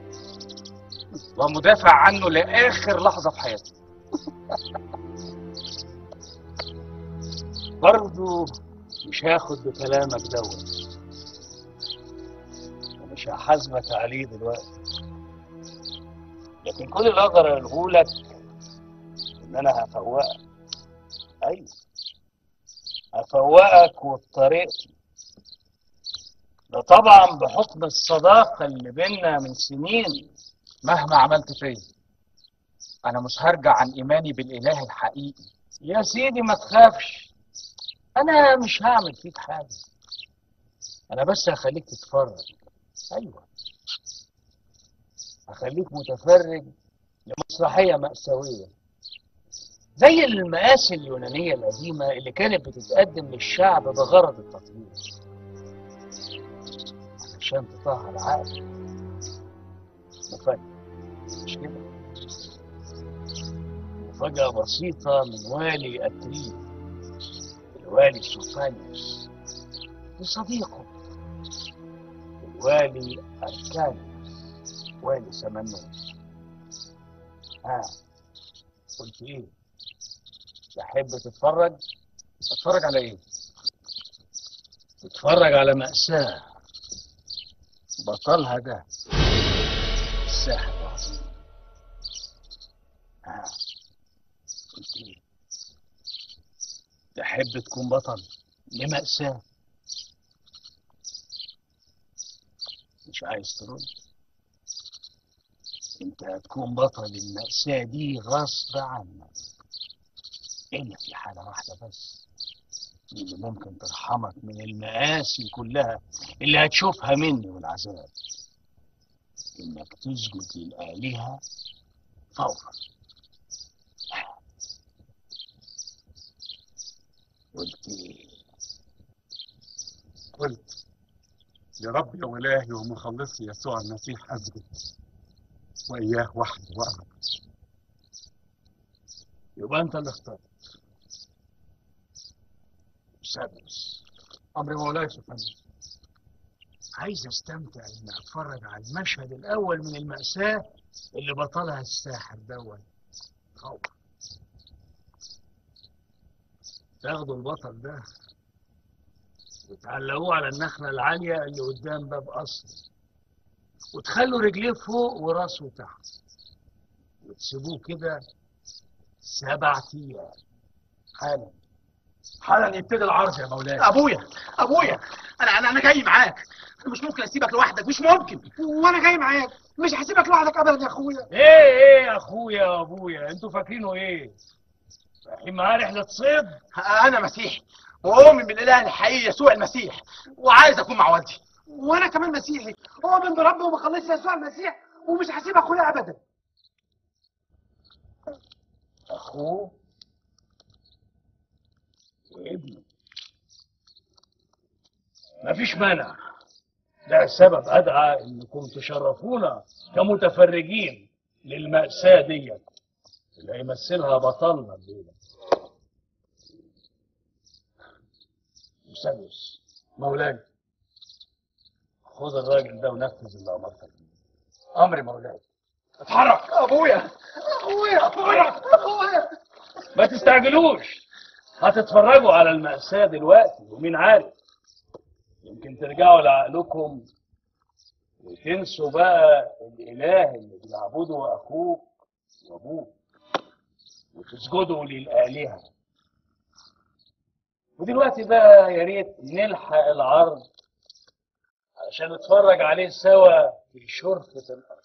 ومدافع عنه لاخر لحظه في حياتي برضه مش هاخد بكلامك دوت ومش هحاسبك عليه دلوقتي لكن كل اللي اقدر اقوله لك ان انا هفوقك ايوه هفوقك وبطريقتي ده طبعا بحكم الصداقة اللي بينا من سنين مهما عملت فيا انا مش هرجع عن ايماني بالاله الحقيقي يا سيدي ما تخافش انا مش هعمل فيك حاجة انا بس هخليك تتفرج ايوه هخليك متفرج لمسرحية مأساوية زي المآسي اليونانية القديمة اللي كانت بتتقدم للشعب بغرض التطهير عشان تطهر عقلك مفاجأة مش كده مفاجأة بسيطة من والي أتريد الوالي سوفانيوس لصديقه الوالي أركانيوس والي سمنوس ها قلت ايه تحب تتفرج اتفرج على ايه تتفرج على مأساة بطلها ده الساحر العظيم آه. قلت ايه تحب تكون بطل لمأساة مش عايز ترد انت هتكون بطل المأساة دي غصب عنك الا في حالة واحدة بس دي اللي ممكن ترحمك من المآسي كلها اللي هتشوفها مني والعذاب انك تسجد للآلهة فورا قلت ايه قلت يا رب يا إلهي ومخلصي يسوع المسيح أسجد وإياه وحده وأعبد يبقى انت اللي اخترت سادس امر مولاي سبحانه عايز استمتع اني اتفرج على المشهد الاول من المأساة اللي بطلها الساحر دوت خوف تاخدوا البطل ده وتعلقوه على النخلة العالية اللي قدام باب قصر وتخلوا رجليه فوق وراسه تحت وتسيبوه كده سبع ايام حالا حالا يبتدي العرض يا مولاي ابويا ابويا انا انا انا جاي معاك انا مش ممكن اسيبك لوحدك مش ممكن وانا جاي معاك مش هسيبك لوحدك ابدا يا اخويا ايه ايه يا اخويا يا ابويا انتوا فاكرينه ايه رايحين معاه رحله صيد انا مسيحي واؤمن بالاله الحقيقي يسوع المسيح وعايز اكون مع والدي وانا كمان مسيحي اؤمن بربي ومخلصي يسوع المسيح ومش هسيب اخويا ابدا اخوه وابنه مفيش مانع ده سبب ادعى انكم تشرفونا كمتفرجين للمأساة ديت اللي هيمثلها بطلنا الليلة مسدس مولاي خد الراجل ده ونفذ اللي امرتك بيه امري مولاي اتحرك ابويا اخويا اتحرك اخويا ما تستعجلوش هتتفرجوا على المأساة دلوقتي ومين عارف يمكن ترجعوا لعقلكم وتنسوا بقى الإله اللي بيعبده أخوك وأبوك وتسجدوا للآلهة ودلوقتي بقى يا ريت نلحق العرض عشان نتفرج عليه سوا في شرفة الأرض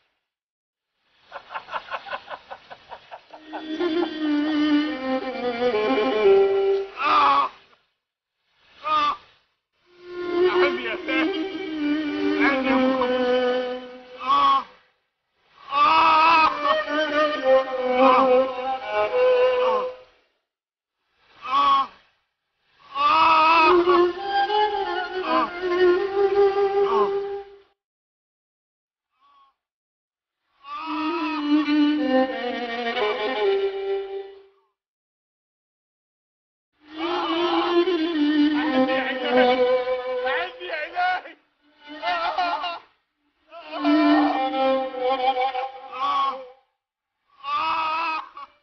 آه آه عندي يا سيدي عندي يا محمد آه آه آه عندي يا إلهي آه آه آه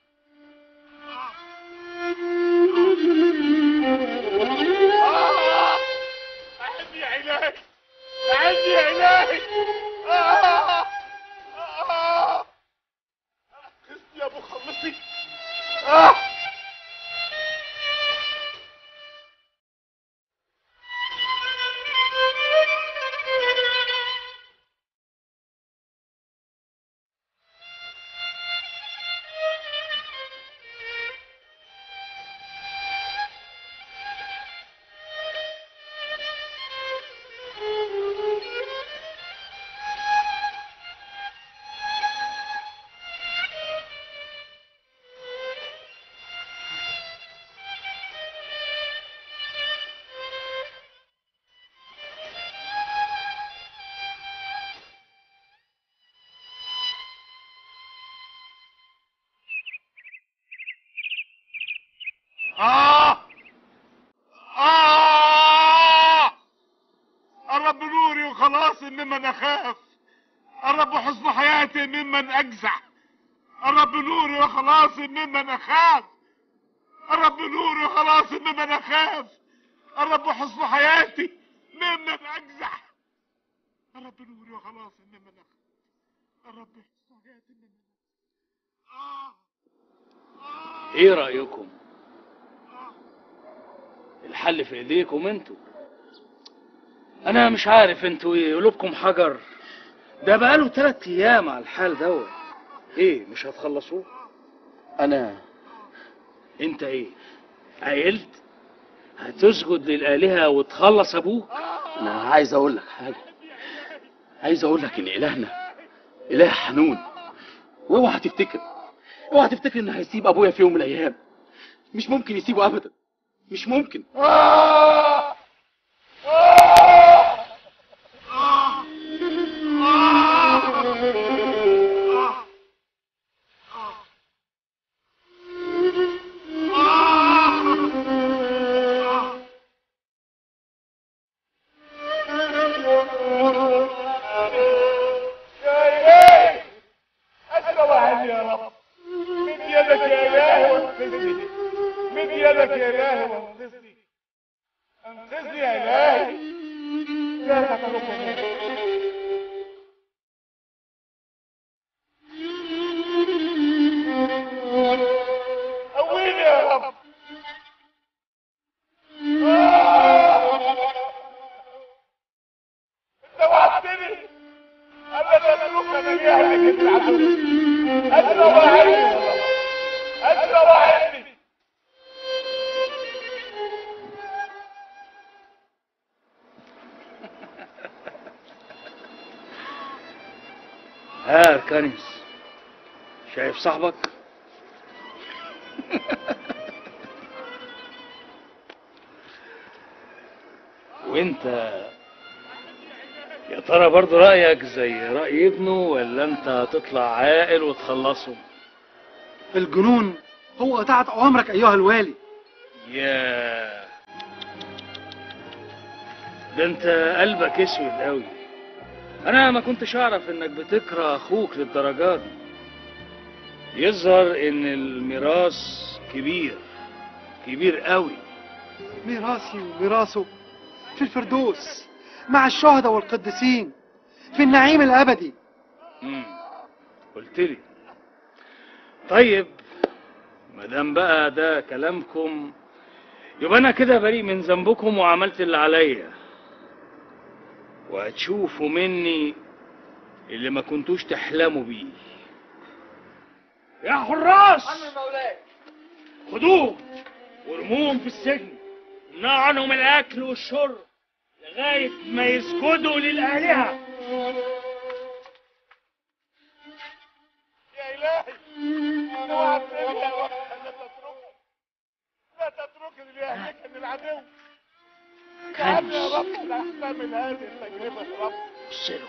آه عندي يا إلهي عندي يا إلهي آه آه أنقذني يا مخلصي آه آه آه الرب نوري وخلاصي ممن أخاف الرب حسن حياتي ممن أجزع الرب نوري وخلاصي ممن أخاف الرب نوري وخلاصي ممن أخاف الرب حسن حياتي مما بأجزح الرب نوري وخلاص إنما لا الرب حسن حياتي مما ايه رأيكم الحل في ايديكم انتوا انا مش عارف انتوا ايه قلوبكم حجر ده بقاله تلات ايام على الحال دوت ايه مش هتخلصوه انا انت ايه عقلت هتسجد للآلهة وتخلص ابوك انا عايز اقول لك حاجه عايز اقول لك ان الهنا اله حنون واوعى تفتكر اوعى تفتكر انه هيسيب ابويا في يوم من الايام مش ممكن يسيبه ابدا مش ممكن أسرع عني يا رب من يدك يا إلهي وانقذني من يدك يا إلهي وانقذني انقذني يا إلهي لا تتركني قويني يا رب انت وعدتني الا تتركنا ليهلك العدو اسرع عني يا رب اسرع عني ها اركانيس شايف صاحبك وانت يا ترى برضو رأيك زي رأي ابنه ولا انت هتطلع عاقل وتخلصه الجنون هو إطاعة أوامرك أيها الوالي يا ده انت قلبك اسود قوي انا ما كنتش اعرف انك بتكره اخوك للدرجات دي يظهر ان الميراث كبير كبير قوي ميراثي وميراثه في الفردوس مع الشهداء والقديسين في النعيم الأبدي امم قلت لي طيب ما دام بقى ده كلامكم يبقى انا كده بريء من ذنبكم وعملت اللي عليا وهتشوفوا مني اللي ما كنتوش تحلموا بيه يا حراس خدوه وارموهم في السجن امنعوا عنهم الاكل والشرب لغايه ما يسجدوا للالهه يا إلهي أنا وعدتني يا رب أن لا تتركني لا تتركني ليهلكني العدو اجعلني يا رب لا أحتمل هذه التجربة يا رب بص له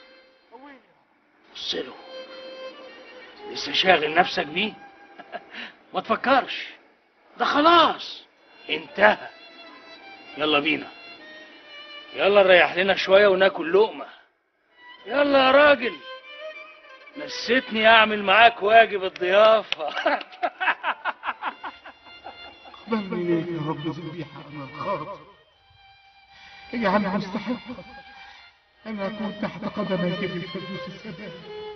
بص له لسه شاغل نفسك بيه ما تفكرش ده خلاص انتهى يلا بينا يلا نريح لنا شوية وناكل لقمة يلا يا راجل نسيتني اعمل معاك واجب الضيافة اقبلني إليك يا رب ذبيحة أنا الخاطر اجعلني مستحقا أن أكون تحت قدميك في الفردوس السماوي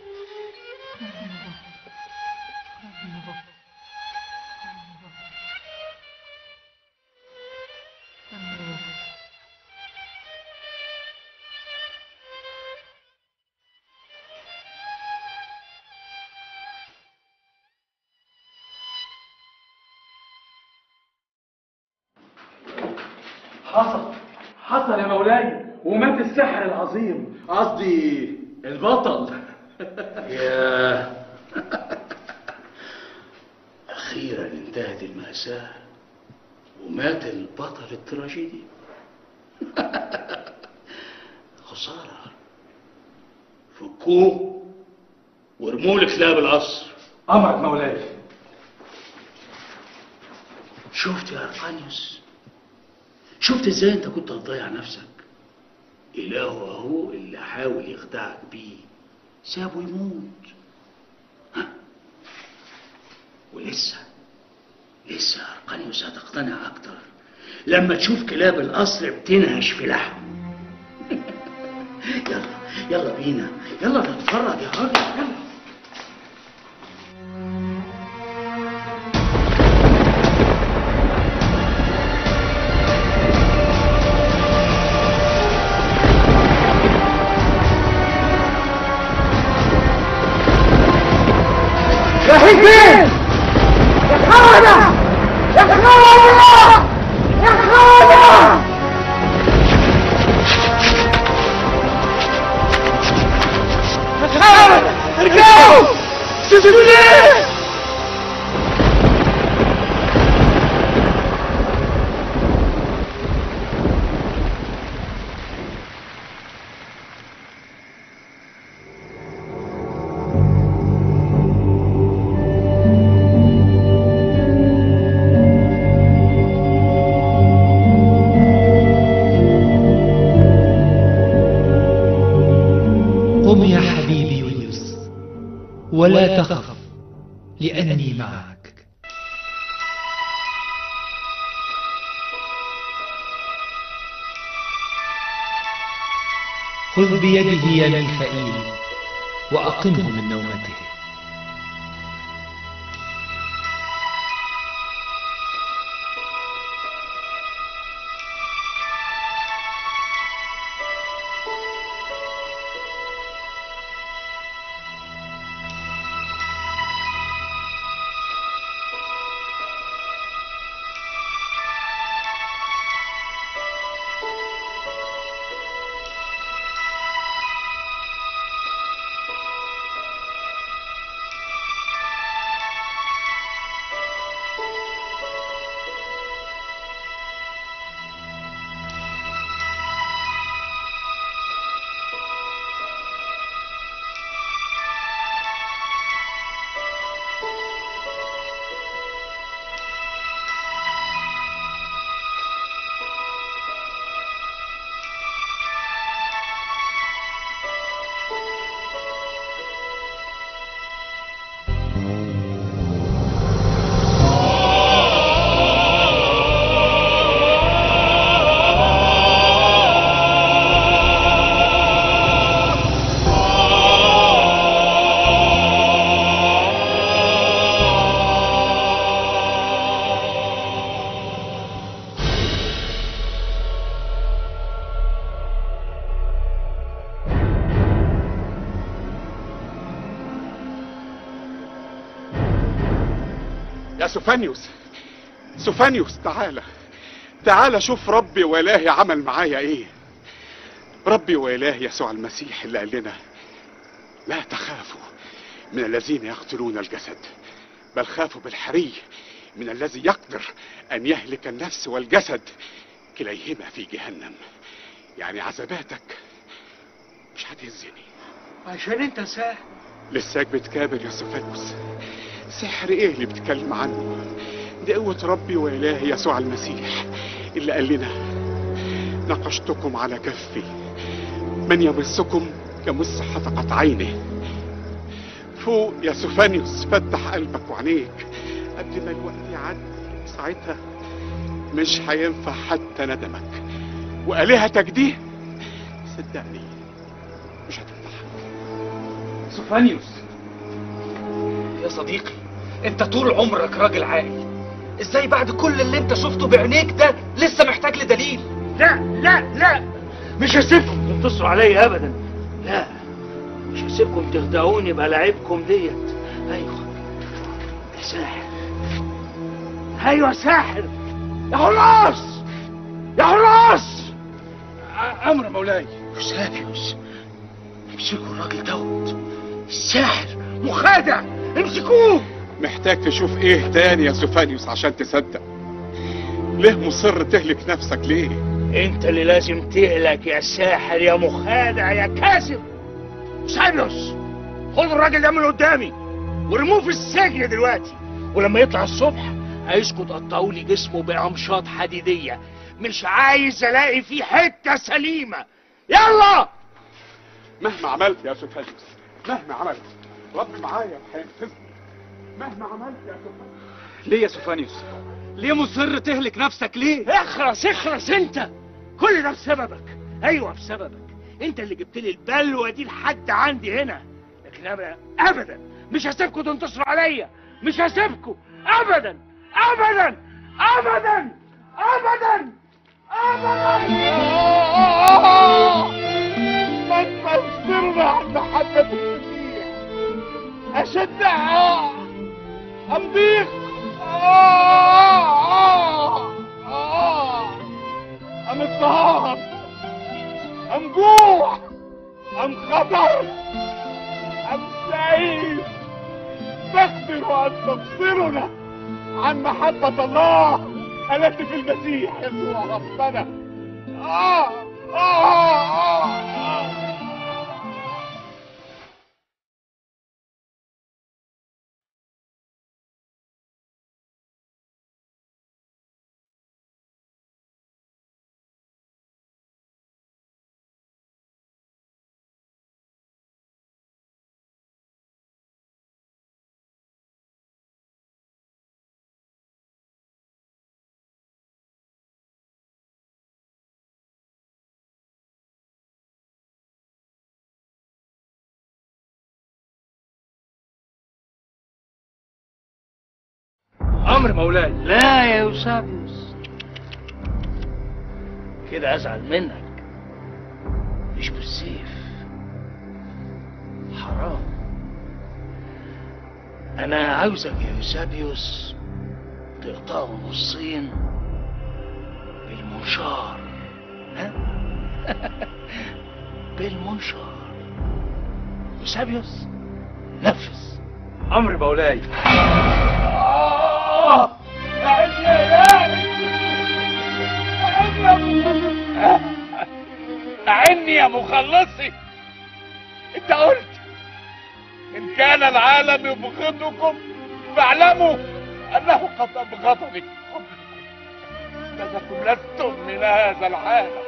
حصل حصل يا مولاي ومات السحر العظيم قصدي البطل يا أخيرا انتهت المأساة ومات البطل التراجيدي خسارة فكوه وارموه لكلاب القصر أمرك مولاي شفت يا أرقانيوس شفت ازاي انت كنت هتضيع نفسك إلهه أهو اللي حاول يخدعك بيه سابه يموت ها؟ ولسه لسه أرقانيوس هتقتنع أكتر لما تشوف كلاب القصر بتنهش في لحم يلا يلا بينا يلا نتفرج يا راجل يلا رايحين فين؟ يا خالة يا خالة يا خالة يا خالة ارجعوا سيبوا ليه؟ قم يا حبيبي يونس ولا تخف لأني معك خذ بيده يا ميخائيل وأقمه من نومته يا سوفانيوس سوفانيوس تعالى تعالى شوف ربي وإلهي عمل معايا ايه ربي وإلهي يسوع المسيح اللي قال لنا لا تخافوا من الذين يقتلون الجسد بل خافوا بالحري من الذي يقدر أن يهلك النفس والجسد كليهما في جهنم يعني عذاباتك مش هتهزني عشان انت ساحر لساك بتكابر يا سوفانوس سحر ايه اللي بتتكلم عنه دي قوة ربي وإلهي يسوع المسيح اللي قال لنا نقشتكم على كفي من يمسكم يمس حدقة عينه فوق يا سوفانيوس فتح قلبك وعينيك قبل ما الوقت يعدي ساعتها مش هينفع حتى ندمك وآلهتك دي صدقني مش هتنفع سوفانيوس يا صديقي انت طول عمرك راجل عاقل ازاي بعد كل اللي انت شفته بعينيك ده لسه محتاج لدليل لا لا لا مش هسيبكم تنتصروا عليا ابدا لا مش هسيبكم تخدعوني بألاعيبكم ديت ايوه يا ساحر ايوه ساحر يا حراس يا حراس امر مولاي يوسافيوس امسكوا الراجل دوت الساحر مخادع امسكوه محتاج تشوف ايه تاني يا سوفانيوس عشان تصدق ليه مصر تهلك نفسك ليه انت اللي لازم تهلك يا ساحر يا مخادع يا كاذب سايبروس خد الراجل ده من قدامي ورموه في السجن دلوقتي ولما يطلع الصبح عايزكوا تقطعوا لي جسمه بأمشاط حديدية مش عايز الاقي فيه حتة سليمة يلا مهما عملت يا سوفانيوس مهما عملت رب معايا هينقذني مهما عملت يا سوفانيوس ليه يا سوفانيوس ليه مصر تهلك نفسك ليه اخرس اخرس انت كل ده بسببك ايوه بسببك انت اللي جبت لي البلوه دي لحد عندي هنا لكن انا ابدا مش هسيبكم تنتصروا عليا مش هسيبكم ابدا ابدا ابدا ابدا من تنصرنا عن محبة المسيح أشدها أم ضيق أم اضطهاد أم جوع أم خطر أم سعيد تقدر أن تفصلنا عن محبة الله التي في المسيح يسوع ربنا آه آه آه آه امر مولاي لا يا يوسابيوس كده ازعل منك مش بالسيف حرام انا عاوزك يا يوسابيوس تقطعه نصين بالمنشار ها بالمنشار يوسابيوس نفذ امر مولاي أعني يا مخلصي انت قلت ان كان العالم يبغضكم فاعلموا انه قد ابغضني لانكم لستم من هذا العالم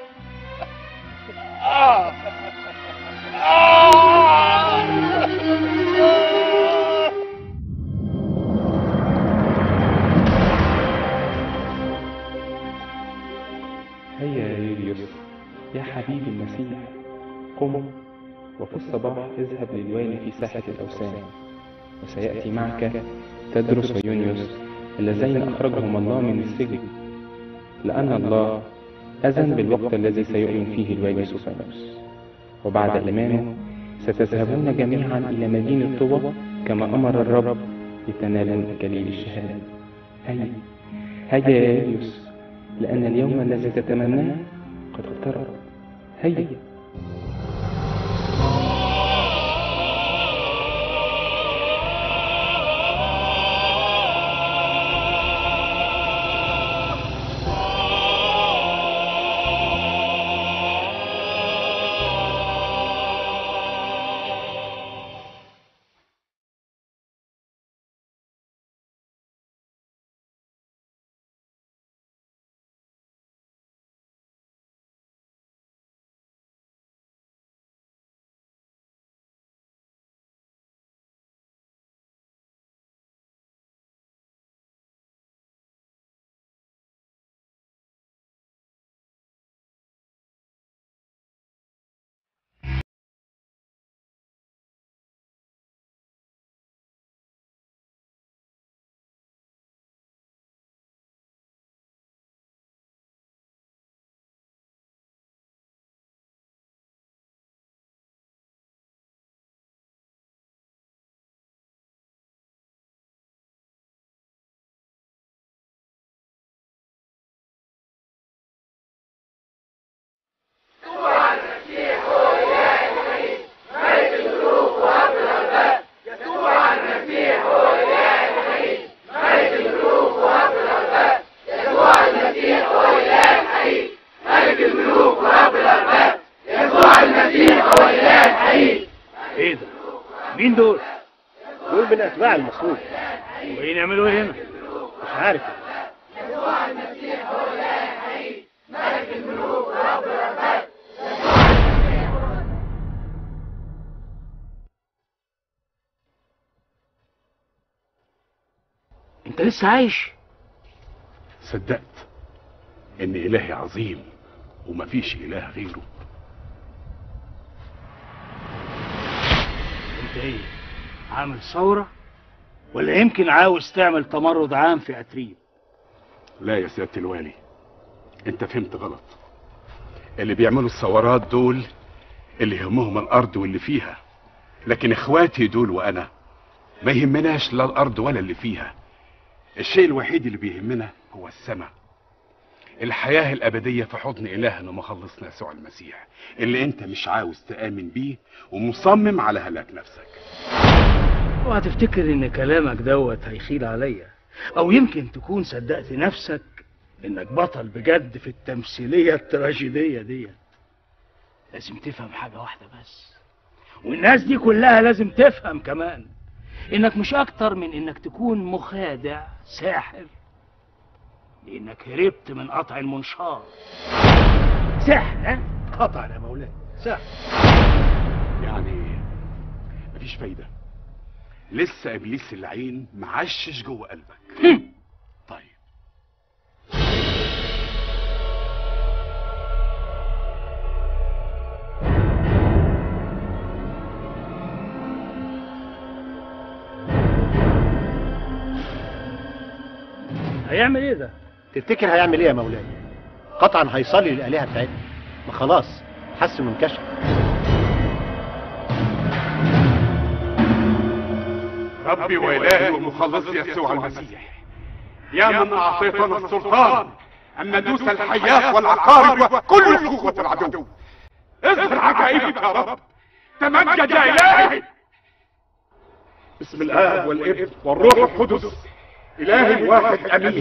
آه. آه. هيا يا يوليوس يا حبيبي المسيح قم وفي الصباح اذهب للوالي في ساحة الأوثان وسيأتي معك تدرس ويونيوس اللذين أخرجهم الله من السجن لأن الله أذن بالوقت الذي سيؤمن فيه الوالي سوفانوس وبعد إيمانه ستذهبون جميعا إلى مدينة طوى كما أمر الرب لتنالوا جليل الشهادة هيا هيا يا يوليوس لأن اليوم الذي تتمناه قد اقترب هيا ايه ده مين دول دول من اتباع المصلوب وين يعملوا ايه هنا مش عارف انت لسه عايش وصدقت ان الهي عظيم ومفيش اله غيره انت ايه عامل ثورة ولا يمكن عاوز تعمل تمرد عام في اتريب لا يا سيادة الوالي انت فهمت غلط اللي بيعملوا الثورات دول اللي يهمهم الارض واللي فيها لكن اخواتي دول وانا ما يهمناش لا الارض ولا اللي فيها الشيء الوحيد اللي بيهمنا هو السماء الحياة الأبدية في حضن إلهنا ومخلصنا يسوع المسيح اللي أنت مش عاوز تآمن بيه ومصمم على هلاك نفسك اوعى تفتكر ان كلامك دوت هيخيل عليا او يمكن تكون صدقت نفسك انك بطل بجد في التمثيلية التراجيدية ديت لازم تفهم حاجة واحدة بس والناس دي كلها لازم تفهم كمان انك مش اكتر من انك تكون مخادع ساحر لانك هربت من قطع المنشار سحر ها قطع يا مولاي سهل يعني مفيش فايدة لسه إبليس اللعين معشش جوه قلبك طيب هيعمل ايه ده تفتكر هيعمل ايه يا مولاي قطعا هيصلي للالهه بتاعتنا ما خلاص حس انه انكشف ربي وإلهي ومخلصي يسوع المسيح يا من أعطيتنا السلطان أن ندوس الحيات والعقارب وكل قوة العدو اظهر عجائبك يا رب تمجد يا إلهي بسم الآب والابن والروح القدس إله واحد أمين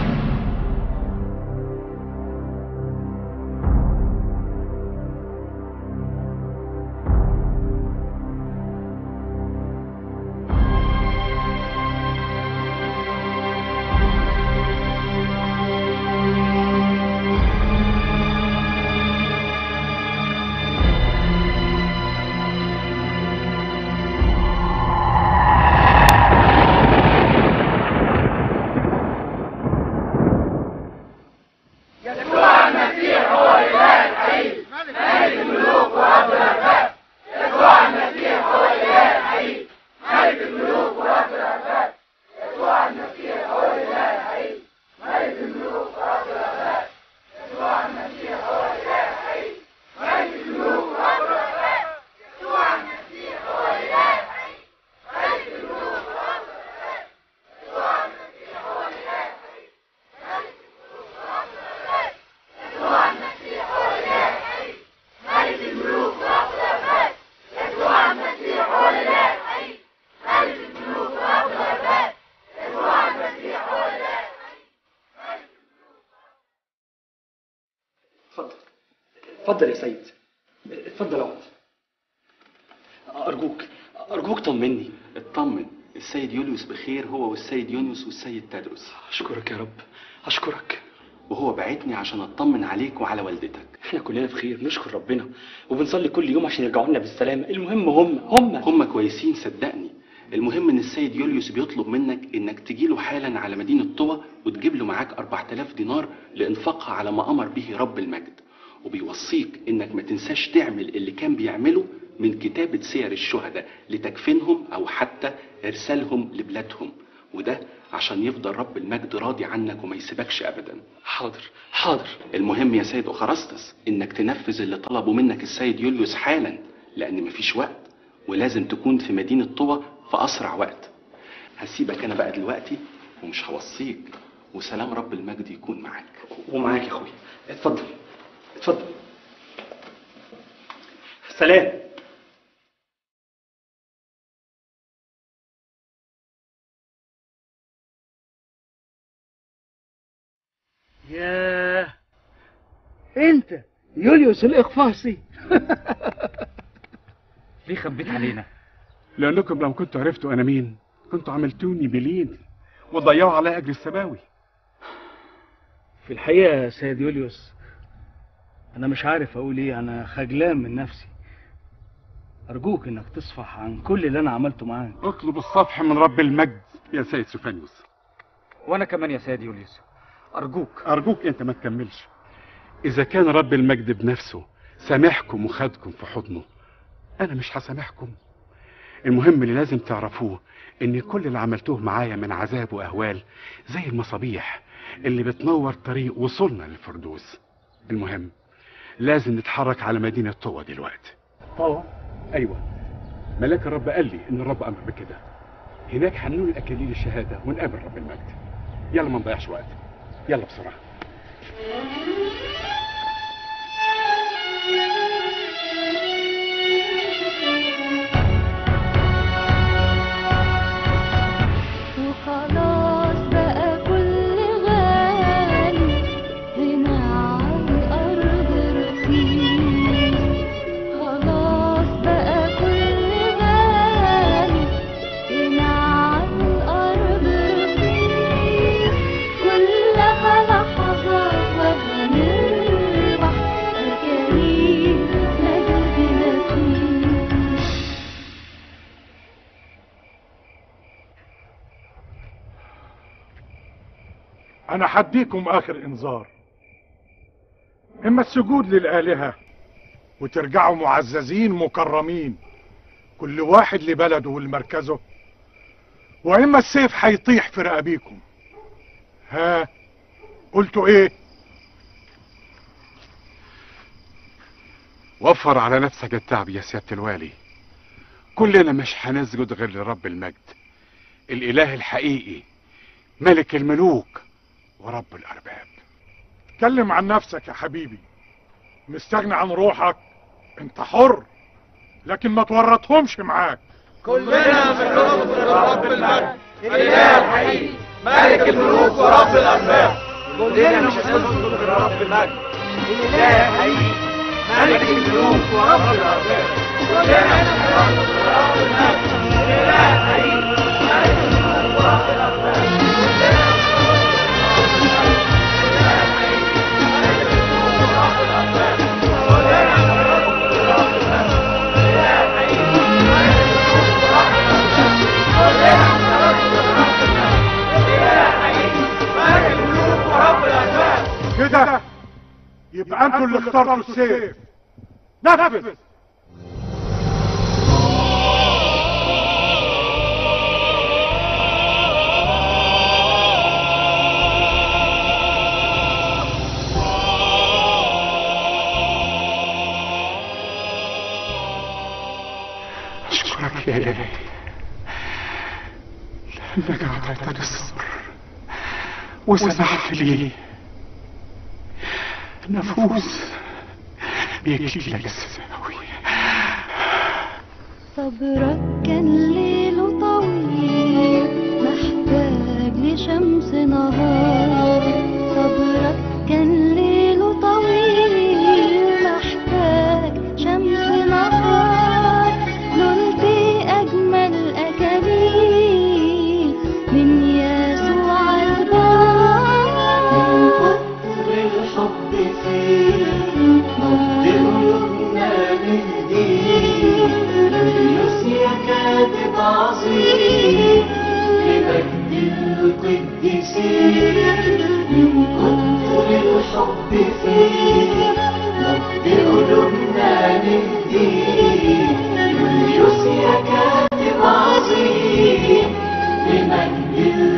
يسوع المسيح هو الاله الحقيقي ملك الملوك ورب الارباب يسوع المسيح هو الاله الحقيقي ملك الملوك ورب الارباب يسوع المسيح هو الاله الحقيقي ملك الملوك ورب الارباب يسوع المسيح هو الاله الحقيقي ملك الملوك ورب الارباب يسوع المسيح هو الاله الحقيقي ملك الملوك ورب الارباب يسوع المسيح هو الاله الحقيقي ملك يسوع المسيح هو الاله الحقيقي ملك الملوك ورب الارباب يسوع المسيح هو الاله الحقيقي ملك الملوك ورب الارباب يسوع المسيح هو الاله اتفضل اتفضل يا سيد اتفضل اقعد ارجوك ارجوك طمني اطمن السيد يوليوس بخير هو والسيد يونيوس والسيد تدرس اشكرك يا رب اشكرك وهو بعتني عشان اطمن عليك وعلى والدتك احنا كلنا بخير نشكر ربنا وبنصلي كل يوم عشان يرجعوا لنا بالسلامه المهم هم هم هم كويسين صدقني المهم ان السيد يوليوس بيطلب منك انك تجيله حالا على مدينة طوى وتجيب له معاك 4000 دينار لانفاقها على ما امر به رب المجد وبيوصيك انك ما تنساش تعمل اللي كان بيعمله من كتابة سير الشهداء لتكفينهم او حتى ارسالهم لبلادهم وده عشان يفضل رب المجد راضي عنك وما يسيبكش ابدا حاضر حاضر المهم يا سيد اخرستس انك تنفذ اللي طلبه منك السيد يوليوس حالا لان مفيش وقت ولازم تكون في مدينة طوى في اسرع وقت هسيبك انا بقى دلوقتي ومش هوصيك وسلام رب المجد يكون معاك ومعاك يا اخويا اتفضل اتفضل سلام ياه انت يوليوس الاقفاصي ليه خبيت علينا لأنكم لو كنتوا عرفتوا أنا مين كنتوا عملتوني بليد وضيعوا علي أجر السماوي في الحقيقة يا سيد يوليوس أنا مش عارف أقول إيه أنا خجلان من نفسي أرجوك إنك تصفح عن كل اللي أنا عملته معاك اطلب الصفح من رب المجد يا سيد سوفانيوس وانا كمان يا سيد يوليوس أرجوك أرجوك أنت ما تكملش إذا كان رب المجد بنفسه سامحكم وخدكم في حضنه أنا مش هسامحكم المهم اللي لازم تعرفوه إن كل اللي عملتوه معايا من عذاب وأهوال زي المصابيح اللي بتنور طريق وصولنا للفردوس المهم لازم نتحرك على مدينة طوى دلوقتي طوى أيوة ملاك الرب قال لي إن الرب أمر بكده هناك هنقول الأكاليل الشهادة ونقابل رب المجد يلا ما نضيعش وقت يلا بسرعة وخلاص بقى كل غالي هنا على الأرض رخيص خلاص بقى كل غالي هنا على الأرض رخيص كلها لحظات وهنربح أكاليل مجد نفيس أنا حديكم آخر إنذار إما السجود للآلهة وترجعوا معززين مكرمين كل واحد لبلده ولمركزه وإما السيف هيطيح في رقابيكم ها قلتوا إيه؟ وفر على نفسك التعب يا سيادة الوالي كلنا مش هنسجد غير لرب المجد الإله الحقيقي ملك الملوك ورب الأرباب اتكلم عن نفسك يا حبيبي مستغني عن روحك انت حر لكن ما تورطهمش معاك كلنا بنرد رب المجد الاله الحقيقي ملك الملوك ورب الارباب كلنا مش هنسجد لرب المجد الاله الحقيقي ملك الملوك ورب الارباب كلنا مش هنسجد لرب المجد الاله الحقيقي ملك الملوك ورب الارباب كده يبقى انتوا اللي اخترتوا السيف نفذ أشكرك يا إلهي لأنك أعطيتني الصبر وسمحت لي نفوس بيجيلك السماوي صبرك كان ليله طويل محتاج لشمس نهار صبرك كان ليله طويل محتاج شمس نهار نلت أجمل أكاليل من يسوع البار من كتر الحب فيه نبض قلوبنا نهديه يونس يا كاتب عظيم لمجد القديسين من كتر الحب فيه نبض قلوبنا نهديه يونس يا كاتب عظيم لمجد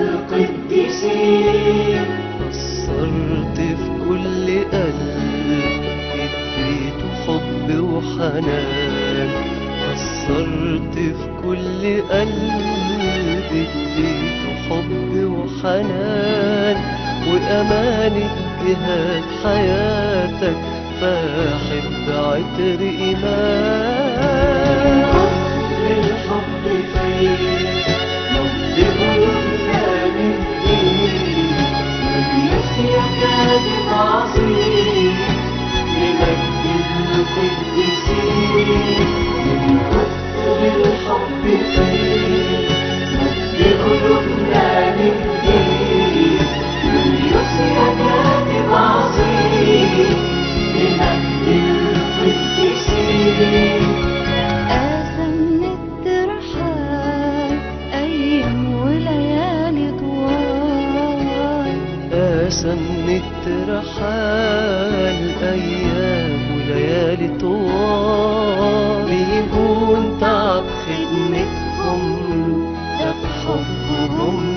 القديسين أثرت في كل قلب اديته حب وحنان أثرت في كل قلب اديته حب وحنان وأمانة جهاد حياتك فأحب عطر إيمان الحب فيه نبض قلوبنا نهديه يونس يا كاتب عظيم لمجد القديسين من كتر الحب فيه نبض قلوبنا نهديه يونس يا كاتب عظيم لمجد القديسين قاسم الترحال أيام وليالي طوال قاسم الحال أيام وليالي طوال بيهون تعب خدمتهم ده بحبهم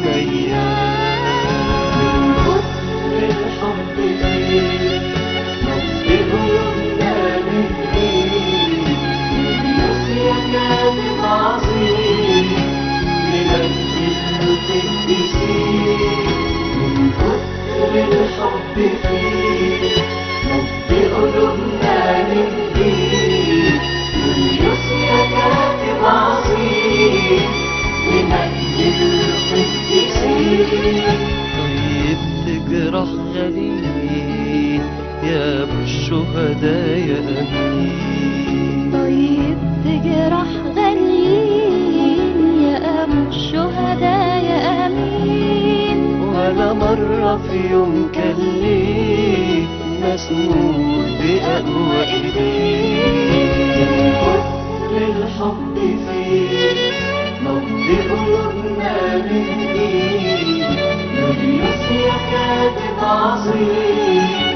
ميال الحب فيه قلوبنا بإيد يحيى كاتب عظيم لمجد القديسين من كتر الحب فيه رب قلوبنا بإيد يحيى كاتب عظيم لمجد القديسين طيب تجرح غليل يا ابو الشهداء يا امين طيب تجرح غليل يا أبو الشهداء يا أمين ولا مرة في يوم كان ليك مسنود بأقوى ايديك الحب فيه نبض قلوبنا من إيد يوليوس يا كاتب عظيم